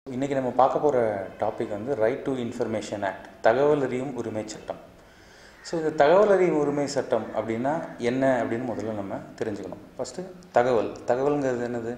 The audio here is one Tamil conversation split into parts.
இன்றைக்கி நம்ம பார்க்க போகிற டாபிக் வந்து ரைட் டு இன்ஃபர்மேஷன் ஆக்ட் தகவல் அறியும் உரிமை சட்டம் ஸோ இந்த தகவல் அறியும் உரிமை சட்டம் அப்படின்னா என்ன அப்படின்னு முதல்ல நம்ம தெரிஞ்சுக்கணும் ஃபஸ்ட்டு தகவல் தகவல்ங்கிறது என்னது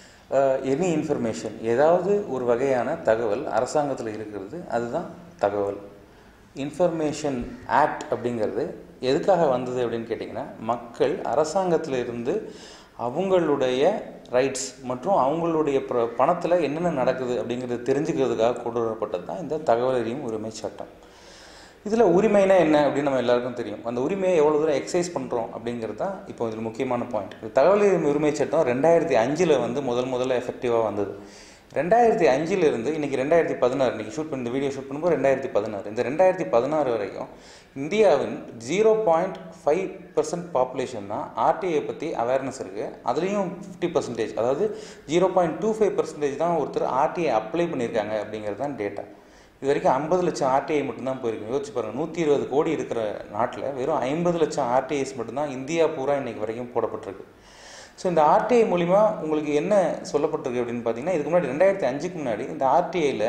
எனி இன்ஃபர்மேஷன் ஏதாவது ஒரு வகையான தகவல் அரசாங்கத்தில் இருக்கிறது அதுதான் தகவல் இன்ஃபர்மேஷன் ஆக்ட் அப்படிங்கிறது எதுக்காக வந்தது அப்படின்னு கேட்டிங்கன்னா மக்கள் அரசாங்கத்தில் இருந்து அவங்களுடைய ரைட்ஸ் மற்றும் அவங்களுடைய ப பணத்தில் என்னென்ன நடக்குது அப்படிங்கிறது தெரிஞ்சுக்கிறதுக்காக கொண்டு வரப்பட்டது தான் இந்த தகவல் அறியும் உரிமை சட்டம் இதில் உரிமைனா என்ன அப்படின்னு நம்ம எல்லாருக்கும் தெரியும் அந்த உரிமையை எவ்வளோ தூரம் எக்ஸசைஸ் பண்ணுறோம் அப்படிங்கிறது தான் இப்போ இதில் முக்கியமான பாயிண்ட் இந்த தகவல் அறியும் உரிமை சட்டம் ரெண்டாயிரத்தி அஞ்சில் வந்து முதல் முதல்ல எஃபெக்டிவாக வந்தது ரெண்டாயிரத்தி அஞ்சிலிருந்து இன்றைக்கி ரெண்டாயிரத்தி பதினாறு இன்றைக்கி ஷூட் பண்ணி இந்த வீடியோ ஷூட் பண்ணும்போது ரெண்டாயிரத்தி பதினாறு இந்த ரெண்டாயிரத்தி பதினாறு வரைக்கும் இந்தியாவின் zero point five percent population தான் ஆர்டிஐ பற்றி அவேர்னஸ் இருக்குது அதுலேயும் ஃபிஃப்டி பர்சன்டேஜ் அதாவது zero point two five percentage தான் ஒருத்தர் ஆர்டிஐ அப்ளை பண்ணியிருக்காங்க அப்படிங்கிறது தான் டேட்டா இது வரைக்கும் ஐம்பது லட்சம் ஆர்டிஐ மட்டும்தான் போயிருக்கு யோசிச்சு பாருங்கள் நூற்றி இருபது கோடி இருக்கிற நாட்டில் வெறும் ஐம்பது லட்சம் ஆர்டிஐஸ் மட்டும்தான் இந்தியா பூரா இன்றைக்கி வரைக்கும் போடப்பட்டிருக்கு ஸோ இந்த ஆர்டிஐ மூலிமா உங்களுக்கு என்ன சொல்லப்பட்டிருக்கு அப்படின்னு பார்த்தீங்கன்னா இதுக்கு முன்னாடி ரெண்டாயிரத்தி அஞ்சுக்கு முன்னாடி இந்த ஆர்டிஐயில்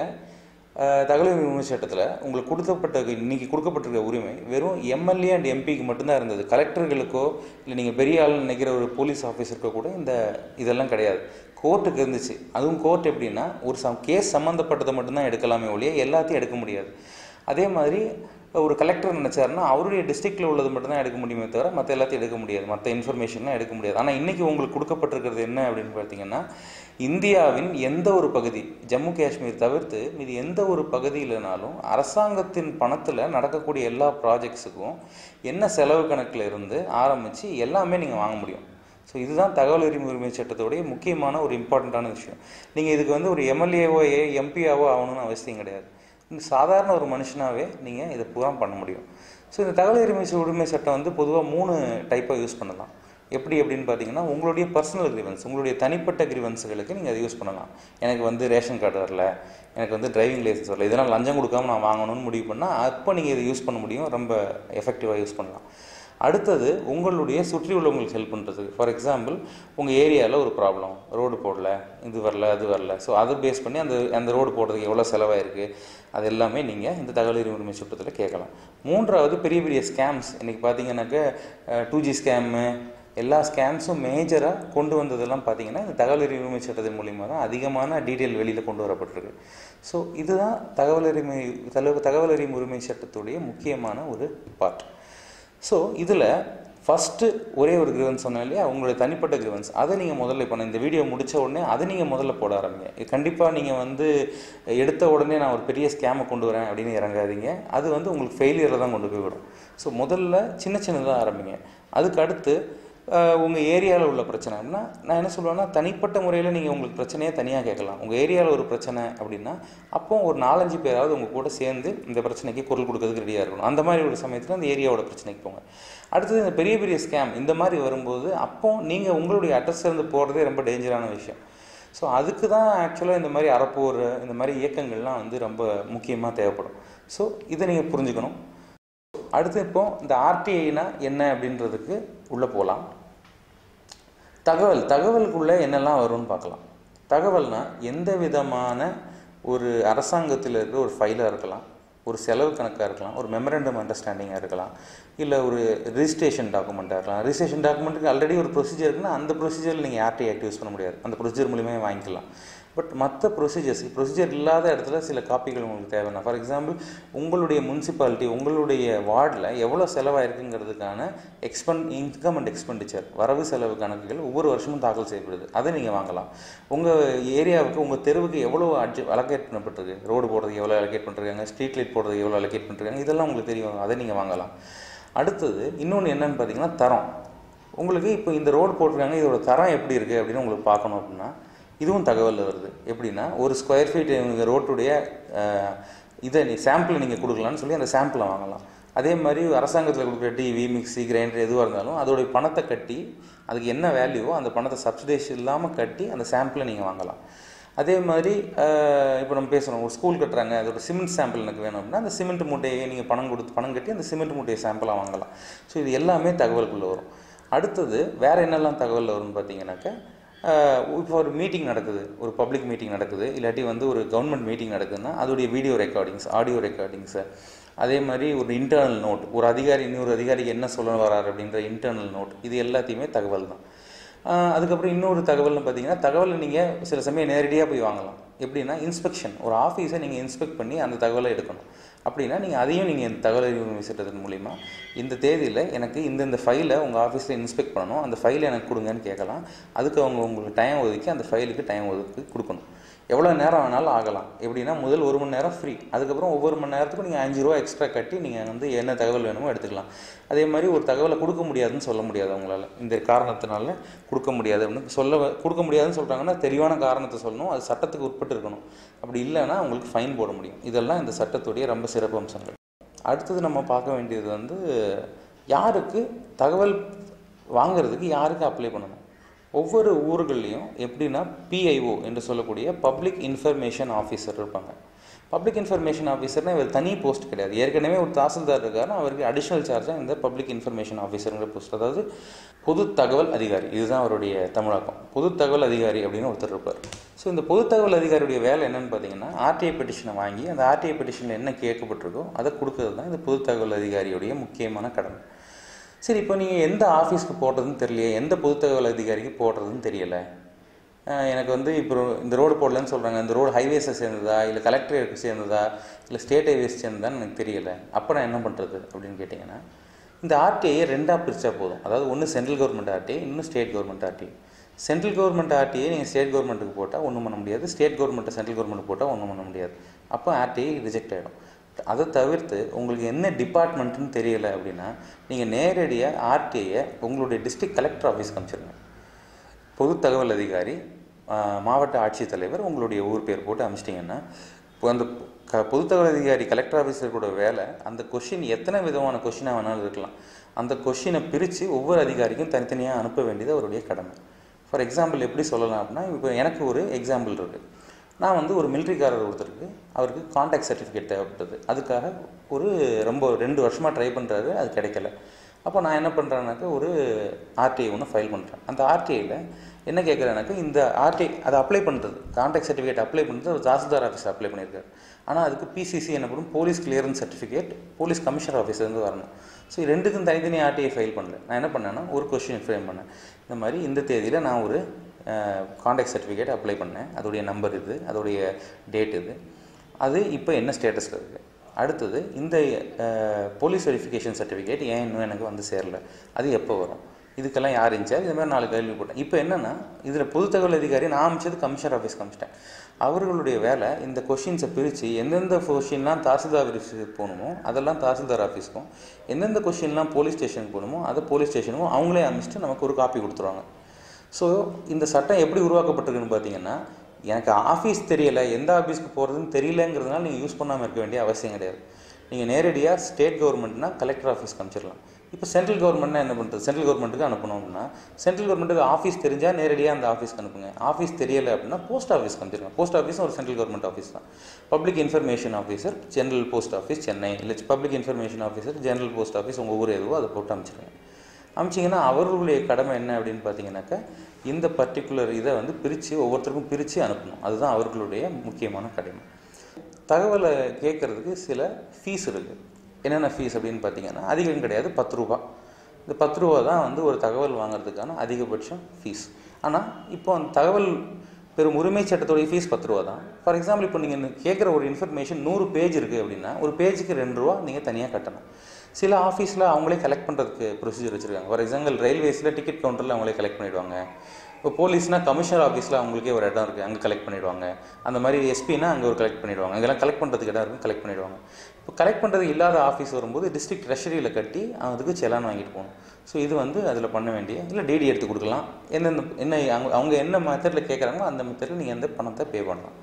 தகவல் உரிமை சட்டத்தில் உங்களுக்கு கொடுக்கப்பட்ட இன்றைக்கி கொடுக்கப்பட்டிருக்க உரிமை வெறும் எம்எல்ஏ அண்ட் எம்பிக்கு மட்டும்தான் இருந்தது கலெக்டர்களுக்கோ இல்லை நீங்கள் பெரிய ஆள் நினைக்கிற ஒரு போலீஸ் ஆஃபீஸருக்கோ கூட இந்த இதெல்லாம் கிடையாது கோர்ட்டுக்கு இருந்துச்சு அதுவும் கோர்ட் எப்படின்னா ஒரு சம் கேஸ் சம்மந்தப்பட்டதை மட்டும்தான் எடுக்கலாமே ஒழிய எல்லாத்தையும் எடுக்க முடியாது அதே மாதிரி ஒரு கலெக்டர் நினச்சாருன்னா அவருடைய டிஸ்ட்ரிக்டில் உள்ளது மட்டும்தான் எடுக்க முடியுமே தவிர மற்ற எல்லாத்தையும் எடுக்க முடியாது மற்ற இன்ஃபர்மேஷன்லாம் எடுக்க முடியாது ஆனால் இன்றைக்கி உங்களுக்கு கொடுக்கப்பட்டிருக்கிறது என்ன அப்படின்னு பார்த்தீங்கன்னா இந்தியாவின் எந்த ஒரு பகுதி ஜம்மு காஷ்மீர் தவிர்த்து மீது எந்த ஒரு பகுதியிலனாலும் அரசாங்கத்தின் பணத்தில் நடக்கக்கூடிய எல்லா ப்ராஜெக்ட்ஸுக்கும் என்ன செலவு கணக்கில் இருந்து ஆரம்பித்து எல்லாமே நீங்கள் வாங்க முடியும் ஸோ இதுதான் தகவல் உரிமை உரிமை சட்டத்தோடைய முக்கியமான ஒரு இம்பார்ட்டண்ட்டான விஷயம் நீங்கள் இதுக்கு வந்து ஒரு எம்எல்ஏவோ ஏ எம்பியாவோ ஆகணும்னு அவசியம் கிடையாது சாதாரண ஒரு மனுஷனாகவே நீங்கள் இதை பூரா பண்ண முடியும் ஸோ இந்த தகவல் உரிமை உரிமை சட்டம் வந்து பொதுவாக மூணு டைப்பாக யூஸ் பண்ணலாம் எப்படி அப்படின்னு பார்த்தீங்கன்னா உங்களுடைய பர்சனல் கிரிவன்ஸ் உங்களுடைய தனிப்பட்ட கிரிவன்ஸுகளுக்கு நீங்கள் அதை யூஸ் பண்ணலாம் எனக்கு வந்து ரேஷன் கார்டு வரல எனக்கு வந்து டிரைவிங் லைசன்ஸ் வரல இதெல்லாம் லஞ்சம் கொடுக்காம நான் வாங்கணும்னு முடிவு பண்ணால் அப்போ நீங்கள் இதை யூஸ் பண்ண முடியும் ரொம்ப எஃபெக்டிவாக யூஸ் பண்ணலாம் அடுத்தது உங்களுடைய சுற்றி உள்ளவங்களுக்கு ஹெல்ப் பண்ணுறதுக்கு ஃபார் எக்ஸாம்பிள் உங்கள் ஏரியாவில் ஒரு ப்ராப்ளம் ரோடு போடல இது வரல அது வரல ஸோ அதை பேஸ் பண்ணி அந்த அந்த ரோடு போடுறதுக்கு எவ்வளோ செலவாயிருக்கு அது எல்லாமே நீங்கள் இந்த தகவல் உரிமை சட்டத்தில் கேட்கலாம் மூன்றாவது பெரிய பெரிய ஸ்கேம்ஸ் இன்றைக்கி பார்த்தீங்கன்னாக்க டூ ஜி ஸ்கேமு எல்லா ஸ்கேம்ஸும் மேஜராக கொண்டு வந்ததெல்லாம் பார்த்தீங்கன்னா இந்த தகவல் உரிமை சட்டத்தின் மூலிமா தான் அதிகமான டீட்டெயில் வெளியில் கொண்டு வரப்பட்டிருக்கு ஸோ இதுதான் தகவல் உரிமை தகவல் அறியும் உரிமை சட்டத்துடைய முக்கியமான ஒரு பார்ட் ஸோ இதில் ஃபஸ்ட்டு ஒரே ஒரு கிரிவன்ஸ் சொன்னேன் இல்லையா உங்களுடைய தனிப்பட்ட கிரிவன்ஸ் அதை நீங்கள் முதல்ல இப்போ இந்த வீடியோ முடித்த உடனே அதை நீங்கள் முதல்ல போட ஆரம்பிங்க கண்டிப்பாக நீங்கள் வந்து எடுத்த உடனே நான் ஒரு பெரிய ஸ்கேமை கொண்டு வரேன் அப்படின்னு இறங்காதீங்க அது வந்து உங்களுக்கு ஃபெயிலியரில் தான் கொண்டு போய் விடும் ஸோ முதல்ல சின்ன சின்னதாக ஆரம்பிங்க அதுக்கு அடுத்து உங்கள் ஏரியாவில் உள்ள பிரச்சனை அப்படின்னா நான் என்ன சொல்லுவேன்னா தனிப்பட்ட முறையில் நீங்கள் உங்களுக்கு பிரச்சனையே தனியாக கேட்கலாம் உங்கள் ஏரியாவில் ஒரு பிரச்சனை அப்படின்னா அப்போ ஒரு நாலஞ்சு பேராவது உங்கள் கூட சேர்ந்து இந்த பிரச்சனைக்கு குரல் கொடுக்கறதுக்கு ரெடியாக இருக்கணும் அந்த மாதிரி ஒரு சமயத்தில் அந்த ஏரியாவோட பிரச்சனைக்கு போங்க அடுத்தது இந்த பெரிய பெரிய ஸ்கேம் இந்த மாதிரி வரும்போது அப்போ நீங்கள் உங்களுடைய அட்ரஸ் இருந்து போகிறதே ரொம்ப டேஞ்சரான விஷயம் ஸோ அதுக்கு தான் ஆக்சுவலாக இந்த மாதிரி அறப்போர் இந்த மாதிரி இயக்கங்கள்லாம் வந்து ரொம்ப முக்கியமாக தேவைப்படும் ஸோ இதை நீங்கள் புரிஞ்சுக்கணும் அடுத்து இப்போ இந்த ஆர்டிஐனா என்ன அப்படின்றதுக்கு உள்ளே போகலாம் தகவல் தகவலுக்குள்ளே என்னெல்லாம் வரும்னு பார்க்கலாம் தகவல்னால் எந்த விதமான ஒரு அரசாங்கத்தில் இருக்கிற ஒரு ஃபைலாக இருக்கலாம் ஒரு செலவு கணக்காக இருக்கலாம் ஒரு மெமரண்டம் அண்டர்ஸ்டாண்டிங்காக இருக்கலாம் இல்லை ஒரு ரிஜிஸ்ட்ரேஷன் டாக்குமெண்ட்டாக இருக்கலாம் ரிஜிஸ்ட்ரேஷன் டாக்குமெண்ட்டுக்கு ஆல்ரெடி ஒரு ப்ரொசீஜர் இருக்குன்னா அந்த ப்ரொசீஜரில் நீங்கள் ஆர்டிஐ ஆக்ட் யூஸ் பண்ண முடியாது அந்த ப்ரொசீஜர் மூலியமே வாங்கிக்கலாம் பட் மற்ற ப்ரொசீஜர்ஸ் ப்ரொசீஜர் இல்லாத இடத்துல சில காப்பிகள் உங்களுக்கு தேவைன்னா ஃபார் எக்ஸாம்பிள் உங்களுடைய முனிசிபாலிட்டி உங்களுடைய வார்டில் எவ்வளோ செலவாயிருக்குங்கிறதுக்கான எக்ஸ்பென் இன்கம் அண்ட் எக்ஸ்பெண்டிச்சர் வரவு செலவு கணக்குகள் ஒவ்வொரு வருஷமும் தாக்கல் செய்யப்படுது அதை நீங்கள் வாங்கலாம் உங்கள் ஏரியாவுக்கு உங்கள் தெருவுக்கு எவ்வளோ அட்ஜ அலோகேட் பண்ணப்பட்டிருக்கு ரோடு போடுறதுக்கு எவ்வளோ அலோகேட் பண்ணிருக்காங்க ஸ்ட்ரீட் லைட் போடுறதுக்கு எவ்வளோ அலோகேட் பண்ணிருக்காங்க இதெல்லாம் உங்களுக்கு தெரியும் அதை நீங்கள் வாங்கலாம் அடுத்தது இன்னொன்று என்னென்னு பார்த்தீங்கன்னா தரம் உங்களுக்கு இப்போ இந்த ரோடு போட்டிருக்காங்க இதோட தரம் எப்படி இருக்குது அப்படின்னு உங்களுக்கு பார்க்கணும் அப்படின்னா இதுவும் தகவலில் வருது எப்படின்னா ஒரு ஸ்கொயர் ஃபீட் இவங்க ரோட்டுடைய இதை நீ சாம்பிள் நீங்கள் கொடுக்கலான்னு சொல்லி அந்த சாம்பிளை வாங்கலாம் அதே மாதிரி அரசாங்கத்தில் கொடுக்குற டிவி மிக்சி கிரைண்டர் எதுவாக இருந்தாலும் அதோடைய பணத்தை கட்டி அதுக்கு என்ன வேல்யூவோ அந்த பணத்தை சப்சிடைஸ் இல்லாமல் கட்டி அந்த சாம்பிளை நீங்கள் வாங்கலாம் அதே மாதிரி இப்போ நம்ம பேசுகிறோம் ஒரு ஸ்கூல் கட்டுறாங்க அதோட சிமெண்ட் சாம்பிள் எனக்கு வேணும் அப்படின்னா அந்த சிமெண்ட் மூட்டையை நீங்கள் பணம் கொடுத்து பணம் கட்டி அந்த சிமெண்ட் மூட்டையை சாம்பிளாக வாங்கலாம் ஸோ இது எல்லாமே தகவலுக்குள்ளே வரும் அடுத்தது வேறு என்னெல்லாம் தகவலில் வரும்னு பார்த்தீங்கன்னாக்கா இப்போ ஒரு மீட்டிங் நடக்குது ஒரு பப்ளிக் மீட்டிங் நடக்குது இல்லாட்டி வந்து ஒரு கவர்மெண்ட் மீட்டிங் நடக்குதுன்னா அதோடைய வீடியோ ரெக்கார்டிங்ஸ் ஆடியோ ரெக்கார்டிங்ஸு அதே மாதிரி ஒரு இன்டர்னல் நோட் ஒரு அதிகாரி இன்னொரு அதிகாரிக்கு என்ன சொல்ல வரார் அப்படின்ற இன்டர்னல் நோட் இது எல்லாத்தையுமே தகவல் தான் ஆஹ் அதுக்கப்புறம் இன்னொரு தகவல்னு பார்த்தீங்கன்னா தகவலை நீங்கள் சில சமயம் நேரடியாக போய் வாங்கலாம் எப்படின்னா இன்ஸ்பெக்ஷன் ஒரு ஆஃபீஸை நீங்கள் இன்ஸ்பெக்ட் பண்ணி அந்த தகவலை எடுக்கணும் அப்படின்னா நீங்கள் அதையும் நீங்கள் இந்த தகவல் அறிவு விசிட்டதன் மூலிமா இந்த தேதியில் எனக்கு இந்தந்த ஃபைலை உங்கள் ஆஃபீஸில் இன்ஸ்பெக்ட் பண்ணணும் அந்த ஃபைலை எனக்கு கொடுங்கன்னு கேட்கலாம் அதுக்கு அவங்க உங்களுக்கு டைம் ஒதுக்கி அந்த ஃபைலுக்கு டைம் ஒதுக்கி கொடுக்கணும் எவ்வளோ நேரம் வேணாலும் ஆகலாம் எப்படின்னா முதல் ஒரு மணி நேரம் ஃப்ரீ அதுக்கப்புறம் ஒவ்வொரு மணி நேரத்துக்கும் நீங்கள் அஞ்சு ரூபா எக்ஸ்ட்ரா கட்டி நீங்கள் வந்து என்ன தகவல் வேணுமோ எடுத்துக்கலாம் அதே மாதிரி ஒரு தகவலை கொடுக்க முடியாதுன்னு சொல்ல முடியாது அவங்களால இந்த காரணத்தினால கொடுக்க முடியாது அப்படின்னு சொல்ல கொடுக்க முடியாதுன்னு சொல்கிறாங்கன்னா தெளிவான காரணத்தை சொல்லணும் அது சட்டத்துக்கு உட்பட்டு இருக்கணும் அப்படி இல்லைன்னா உங்களுக்கு ஃபைன் போட முடியும் இதெல்லாம் இந்த சட்டத்துடைய ரொம்ப சிறப்பு அம்சங்கள் அடுத்தது நம்ம பார்க்க வேண்டியது வந்து யாருக்கு தகவல் வாங்குறதுக்கு யாருக்கு அப்ளை பண்ணணும் ஒவ்வொரு ஊர்கள்லையும் எப்படின்னா பிஐஓ என்று சொல்லக்கூடிய பப்ளிக் இன்ஃபர்மேஷன் ஆஃபீஸர் இருப்பாங்க பப்ளிக் இன்ஃபர்மேஷன் ஆஃபீஸர்னா இவர் தனி போஸ்ட் கிடையாது ஏற்கனவே ஒரு தாசில்தார் இருக்காருன்னா அவருக்கு அடிஷ்னல் சார்ஜாக இந்த பப்ளிக் இன்ஃபர்மேஷன் ஆஃபீஸருங்கிற போஸ்ட் அதாவது பொது தகவல் அதிகாரி இதுதான் அவருடைய தமிழாக்கம் பொது தகவல் அதிகாரி அப்படின்னு ஒருத்தர் இருப்பார் ஸோ இந்த பொது தகவல் அதிகாரியுடைய வேலை என்னன்னு பார்த்தீங்கன்னா ஆர்டிஐ பெட்டிஷனை வாங்கி அந்த ஆர்டிஐ பெட்டிஷனில் என்ன கேட்கப்பட்டிருக்கோ அதை கொடுக்கறது தான் இந்த பொது தகவல் அதிகாரியுடைய முக்கியமான கடமை சரி இப்போ நீங்கள் எந்த ஆஃபீஸ்க்கு போடுறதுன்னு தெரியலையே எந்த பொது தகவல் அதிகாரிக்கு போடுறதுன்னு தெரியலை அஹ் எனக்கு வந்து இப்போ இந்த ரோடு போடலன்னு சொல்கிறாங்க இந்த ரோடு ஹைவேஸை சேர்ந்ததா இல்லை கலெக்டரேட்டுக்கு சேர்ந்ததா இல்லை ஸ்டேட் ஹைவேஸ் சேர்ந்ததான்னு எனக்கு தெரியலை அப்போ நான் என்ன பண்ணுறது அப்படின்னு கேட்டிங்கன்னா இந்த ஆர்டிஐயை ரெண்டாக பிரித்தா போதும் அதாவது ஒன்று சென்ட்ரல் கவர்மெண்ட் ஆர்டிஐ இன்னும் state government RTI central government RTI நீங்கள் ஸ்டேட் கவர்மெண்ட்டுக்கு போட்டால் ஒன்றும் பண்ண முடியாது ஸ்டேட் கவர்மெண்ட்டை சென்ட்ரல் கவர்மெண்ட் போட்டால் ஒன்றும் பண்ண முடியாது அப்போ ஆர்டிஐ ரிஜெக்ட் ஆகிடும் அதை தவிர்த்து உங்களுக்கு என்ன டிபார்ட்மெண்ட்டுன்னு தெரியலை அப்படின்னா நீங்கள் நேரடியாக ஆர்டிஐயை உங்களுடைய டிஸ்ட்ரிக்ட் கலெக்டர் ஆஃபீஸ்க்கு அனுப்பிச்சிருங்க பொது தகவல் அதிகாரி ஆஹ், மாவட்ட ஆட்சித்தலைவர் உங்களுடைய ஊர் பேர் போட்டு அனுப்பிச்சிட்டிங்கன்னா இப்போ அந்த க பொது தகவல் அதிகாரி கலெக்டர் ஆஃபீஸரோட வேலை அந்த கொஷின் எத்தனை விதமான கொஷினாக வேணாலும் இருக்கலாம் அந்த கொஷினை பிரித்து ஒவ்வொரு அதிகாரிக்கும் தனித்தனியாக அனுப்ப வேண்டியது அவருடைய கடமை ஃபார் எக்ஸாம்பிள் எப்படி சொல்லலாம் அப்படின்னா இப்போ எனக்கு ஒரு எக்ஸாம்பிள் இருக்குது நான் வந்து ஒரு மிலிட்ரிக்காரர் ஒருத்தருக்கு அவருக்கு காண்டாக்ட் சர்டிஃபிகேட் தேவைப்பட்டது அதுக்காக ஒரு ரொம்ப ரெண்டு வருஷமாக ட்ரை பண்ணுறாரு அது கிடைக்கல அப்போ நான் என்ன பண்ணுறேன்னாக்கா ஒரு ஆர்டிஐ ஒன்று ஃபைல் பண்ணுறேன் அந்த ஆர்டிஐயில் என்ன கேட்குறேனாக்கா இந்த ஆர்டிஐ அதை அப்ளை பண்ணுறது காண்டாக்ட் சர்டிஃபிகேட் அப்ளை பண்ணுறது ஒரு தாசில்தார் ஆஃபீஸ் அப்ளை பண்ணியிருக்காரு ஆனால் அதுக்கு பிசிசி என்னப்படும் police clearance certificate police commissioner ஆஃபீஸ்லேருந்து வரணும் ஸோ இது ரெண்டுக்கும் தனித்தனி ஆர்டிஐ ஃபைல் பண்ணல நான் என்ன பண்ணேன்னா ஒரு கொஸ்டின் ஃப்ரேம் பண்ணேன் இந்த மாதிரி இந்த தேதியில் நான் ஒரு காண்டாக்ட் சர்டிஃபிகேட் அப்ளை பண்ணேன் அதோடைய நம்பர் இது அதோடைய டேட் இது அது இப்போ என்ன ஸ்டேட்டஸில் இருக்குது அடுத்தது இந்த போலீஸ் வெரிஃபிகேஷன் சர்டிஃபிகேட் ஏன் இன்னும் எனக்கு வந்து சேரல அது எப்போ வரும் இதுக்கெல்லாம் யார் இன்சார்ஜ் இது மாதிரி நாலு கேள்வி போட்டேன் இப்போ என்னென்னா இதில் பொது தகவல் அதிகாரி நான் அமைச்சது கமிஷனர் ஆஃபீஸ் காமிச்சிட்டேன் அவர்களுடைய வேலை இந்த கொஷின்ஸை பிரித்து எந்தெந்த கொஷின்லாம் தாசில்தார் ஆஃபீஸுக்கு போகணுமோ அதெல்லாம் தாசில்தார் ஆஃபீஸ்க்கும் எந்தெந்த கொஷின்லாம் போலீஸ் ஸ்டேஷனுக்கு போகணுமோ அதை போலீஸ் ஸ்டேஷனுக்கும் அவங்களே அமைச்சிட்டு நமக்கு ஒரு காப்பி கொடுத்துருவாங்க ஸோ இந்த சட்டம் எப்படி உருவாக்கப்பட்டிருக்குன்னு பார்த்தீங்கன்னா எனக்கு ஆஃபீஸ் தெரியலை எந்த ஆஃபீஸ்க்கு போகிறதுன்னு தெரியலங்கிறதுனால நீங்கள் யூஸ் பண்ணாமல் இருக்க வேண்டிய அவசியம் கிடையாது நீங்கள் நேரடியாக ஸ்டேட் கவர்மெண்ட்னா கலெக்டர் ஆஃபீஸ்க்கு அனுப்பிச்சிடலாம் இப்போ சென்ட்ரல் கவர்மெண்ட்னா என்ன பண்ணுறது சென்ட்ரல் கவர்மெண்ட்டுக்கு அனுப்பணும் அப்படின்னா சென்ட்ரல் கவர்மெண்ட்டுக்கு ஆஃபீஸ் தெரிஞ்சால் நேரடியாக அந்த ஆஃபீஸ்க்கு அனுப்புங்க ஆஃபீஸ் தெரியலை அப்படின்னா போஸ்ட் ஆஃபீஸ்க்கு அனுப்பிச்சிருங்க போஸ்ட் ஆஃபீஸ் ஒரு சென்ட்ரல் கவர்மெண்ட் ஆஃபீஸ் தான் public information officer general post office Chennai இல்லை public information officer general post office உங்கள் ஊர் எதுவோ அதை போட்டு அனுப்பிச்சிருங்க அமிச்சிங்கன்னா அவர்களுடைய கடமை என்ன அப்படின்னு பார்த்தீங்கன்னாக்கா இந்த பர்டிகுலர் இதை வந்து பிரித்து ஒவ்வொருத்தருக்கும் பிரித்து அனுப்பணும் அதுதான் அவர்களுடைய முக்கியமான கடமை தகவலை கேட்குறதுக்கு சில ஃபீஸ் இருக்குது என்னென்ன ஃபீஸ் அப்படின்னு பார்த்தீங்கன்னா அதிகம் கிடையாது பத்து ரூபா இந்த பத்து ரூபா தான் வந்து ஒரு தகவல் வாங்குறதுக்கான அதிகபட்சம் ஃபீஸ் ஆனால் இப்போ அந்த தகவல் பெரும் உரிமை சட்டத்துடைய ஃபீஸ் பத்து ரூபா தான் ஃபார் எக்ஸாம்பிள் இப்போ நீங்கள் கேட்குற ஒரு இன்ஃபர்மேஷன் நூறு பேஜ் இருக்குது அப்படின்னா ஒரு பேஜுக்கு ரெண்டு ரூபா நீங்கள் தனியாக கட்டணும் சில ஆஃபீஸில் அவங்களே கலெக்ட் பண்ணுறதுக்கு ப்ரொசீஜர் வச்சுருக்காங்க ஃபார் எக்ஸாம்பிள் ரயில்வேஸில் டிக்கெட் கவுண்டரில் அவங்களே கலெக்ட் பண்ணிவிடுவாங்க இப்போ போலீஸ்னால் கமிஷனர் ஆஃபீஸில் அவங்களுக்கே ஒரு இடம் இருக்குது அங்கே கலெக்ட் பண்ணிவிடுவாங்க அந்த மாதிரி எஸ்பினா அங்கே ஒரு கலெக்ட் பண்ணிவிடுவாங்க இதெல்லாம் கலெக்ட் பண்ணுறதுக்கு இடம் இருக்கும் கலெக்ட் பண்ணிவிடுவாங்க இப்போ கலெக்ட் பண்ணுறது இல்லாத ஆஃபீஸ் வரும்போது டிஸ்ட்ரிக்ட் ட்ரெஷரியில் கட்டி அதுக்கு செலான் வாங்கிட்டு போகணும் ஸோ இது வந்து அதில் பண்ண வேண்டிய இல்லை டிடி எடுத்து கொடுக்கலாம் எந்தெந்த என்ன அவங்க அவங்க என்ன மெத்தடில் கேட்குறாங்களோ அந்த மெத்தடில் நீங்கள் எந்த பணத்தை பே பண்ணலாம்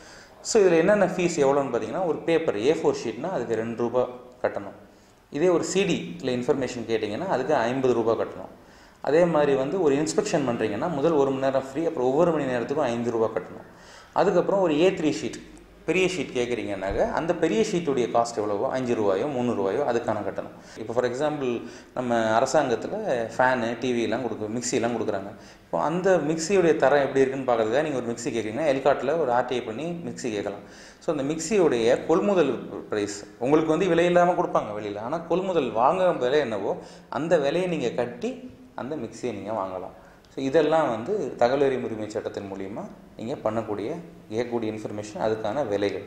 ஸோ இதில் என்னென்ன ஃபீஸ் எவ்வளோன்னு பார்த்தீங்கன்னா ஒரு பேப்பர் ஏ ஃபோர் ஷீட்னா அதுக்கு ரெண்டு ரூபா கட்டணும் இதே ஒரு சிடி இல்லை இன்ஃபர்மேஷன் கேட்டிங்கன்னா அதுக்கு ஐம்பது ரூபா கட்டணும் அதே மாதிரி வந்து ஒரு இன்ஸ்பெக்ஷன் பண்ணுறீங்கன்னா முதல் ஒரு மணி நேரம் ஃப்ரீ அப்புறம் ஒவ்வொரு மணி நேரத்துக்கும் ஐந்து ரூபா கட்டணும் அதுக்கப்புறம் ஒரு ஏ த்ரீ ஷீட் பெரிய ஷீட் கேட்குறீங்கன்னாக்க அந்த பெரிய ஷீட்டுடைய காஸ்ட் எவ்வளவோ அஞ்சு ரூபாயோ மூணு ரூபாயோ அதுக்கான கட்டணம் இப்போ ஃபார் எக்ஸாம்பிள் நம்ம அரசாங்கத்தில் ஃபேனு டிவிலாம் கொடுக்கு மிக்சிலாம் கொடுக்குறாங்க இப்போ அந்த மிக்சியுடைய தரம் எப்படி இருக்குன்னு பார்க்குறதுக்காக நீங்கள் ஒரு மிக்சி கேட்குறீங்கன்னா எல்காட்டில் ஒரு ஆர்டிஐ பண்ணி மிக்சி கேட்கலாம் ஸோ அந்த மிக்சியுடைய கொள்முதல் ப்ரைஸ் உங்களுக்கு வந்து விலை இல்லாமல் கொடுப்பாங்க வெளியில் ஆனால் கொள்முதல் வாங்க விலை என்னவோ அந்த விலையை நீங்கள் கட்டி அந்த மிக்சியை நீங்கள் வாங்கலாம் ஸோ இதெல்லாம் வந்து தகவல் அறியும் உரிமை சட்டத்தின் மூலிமா நீங்கள் பண்ணக்கூடிய கேட்கக்கூடிய இன்ஃபர்மேஷன் அதுக்கான விலைகள்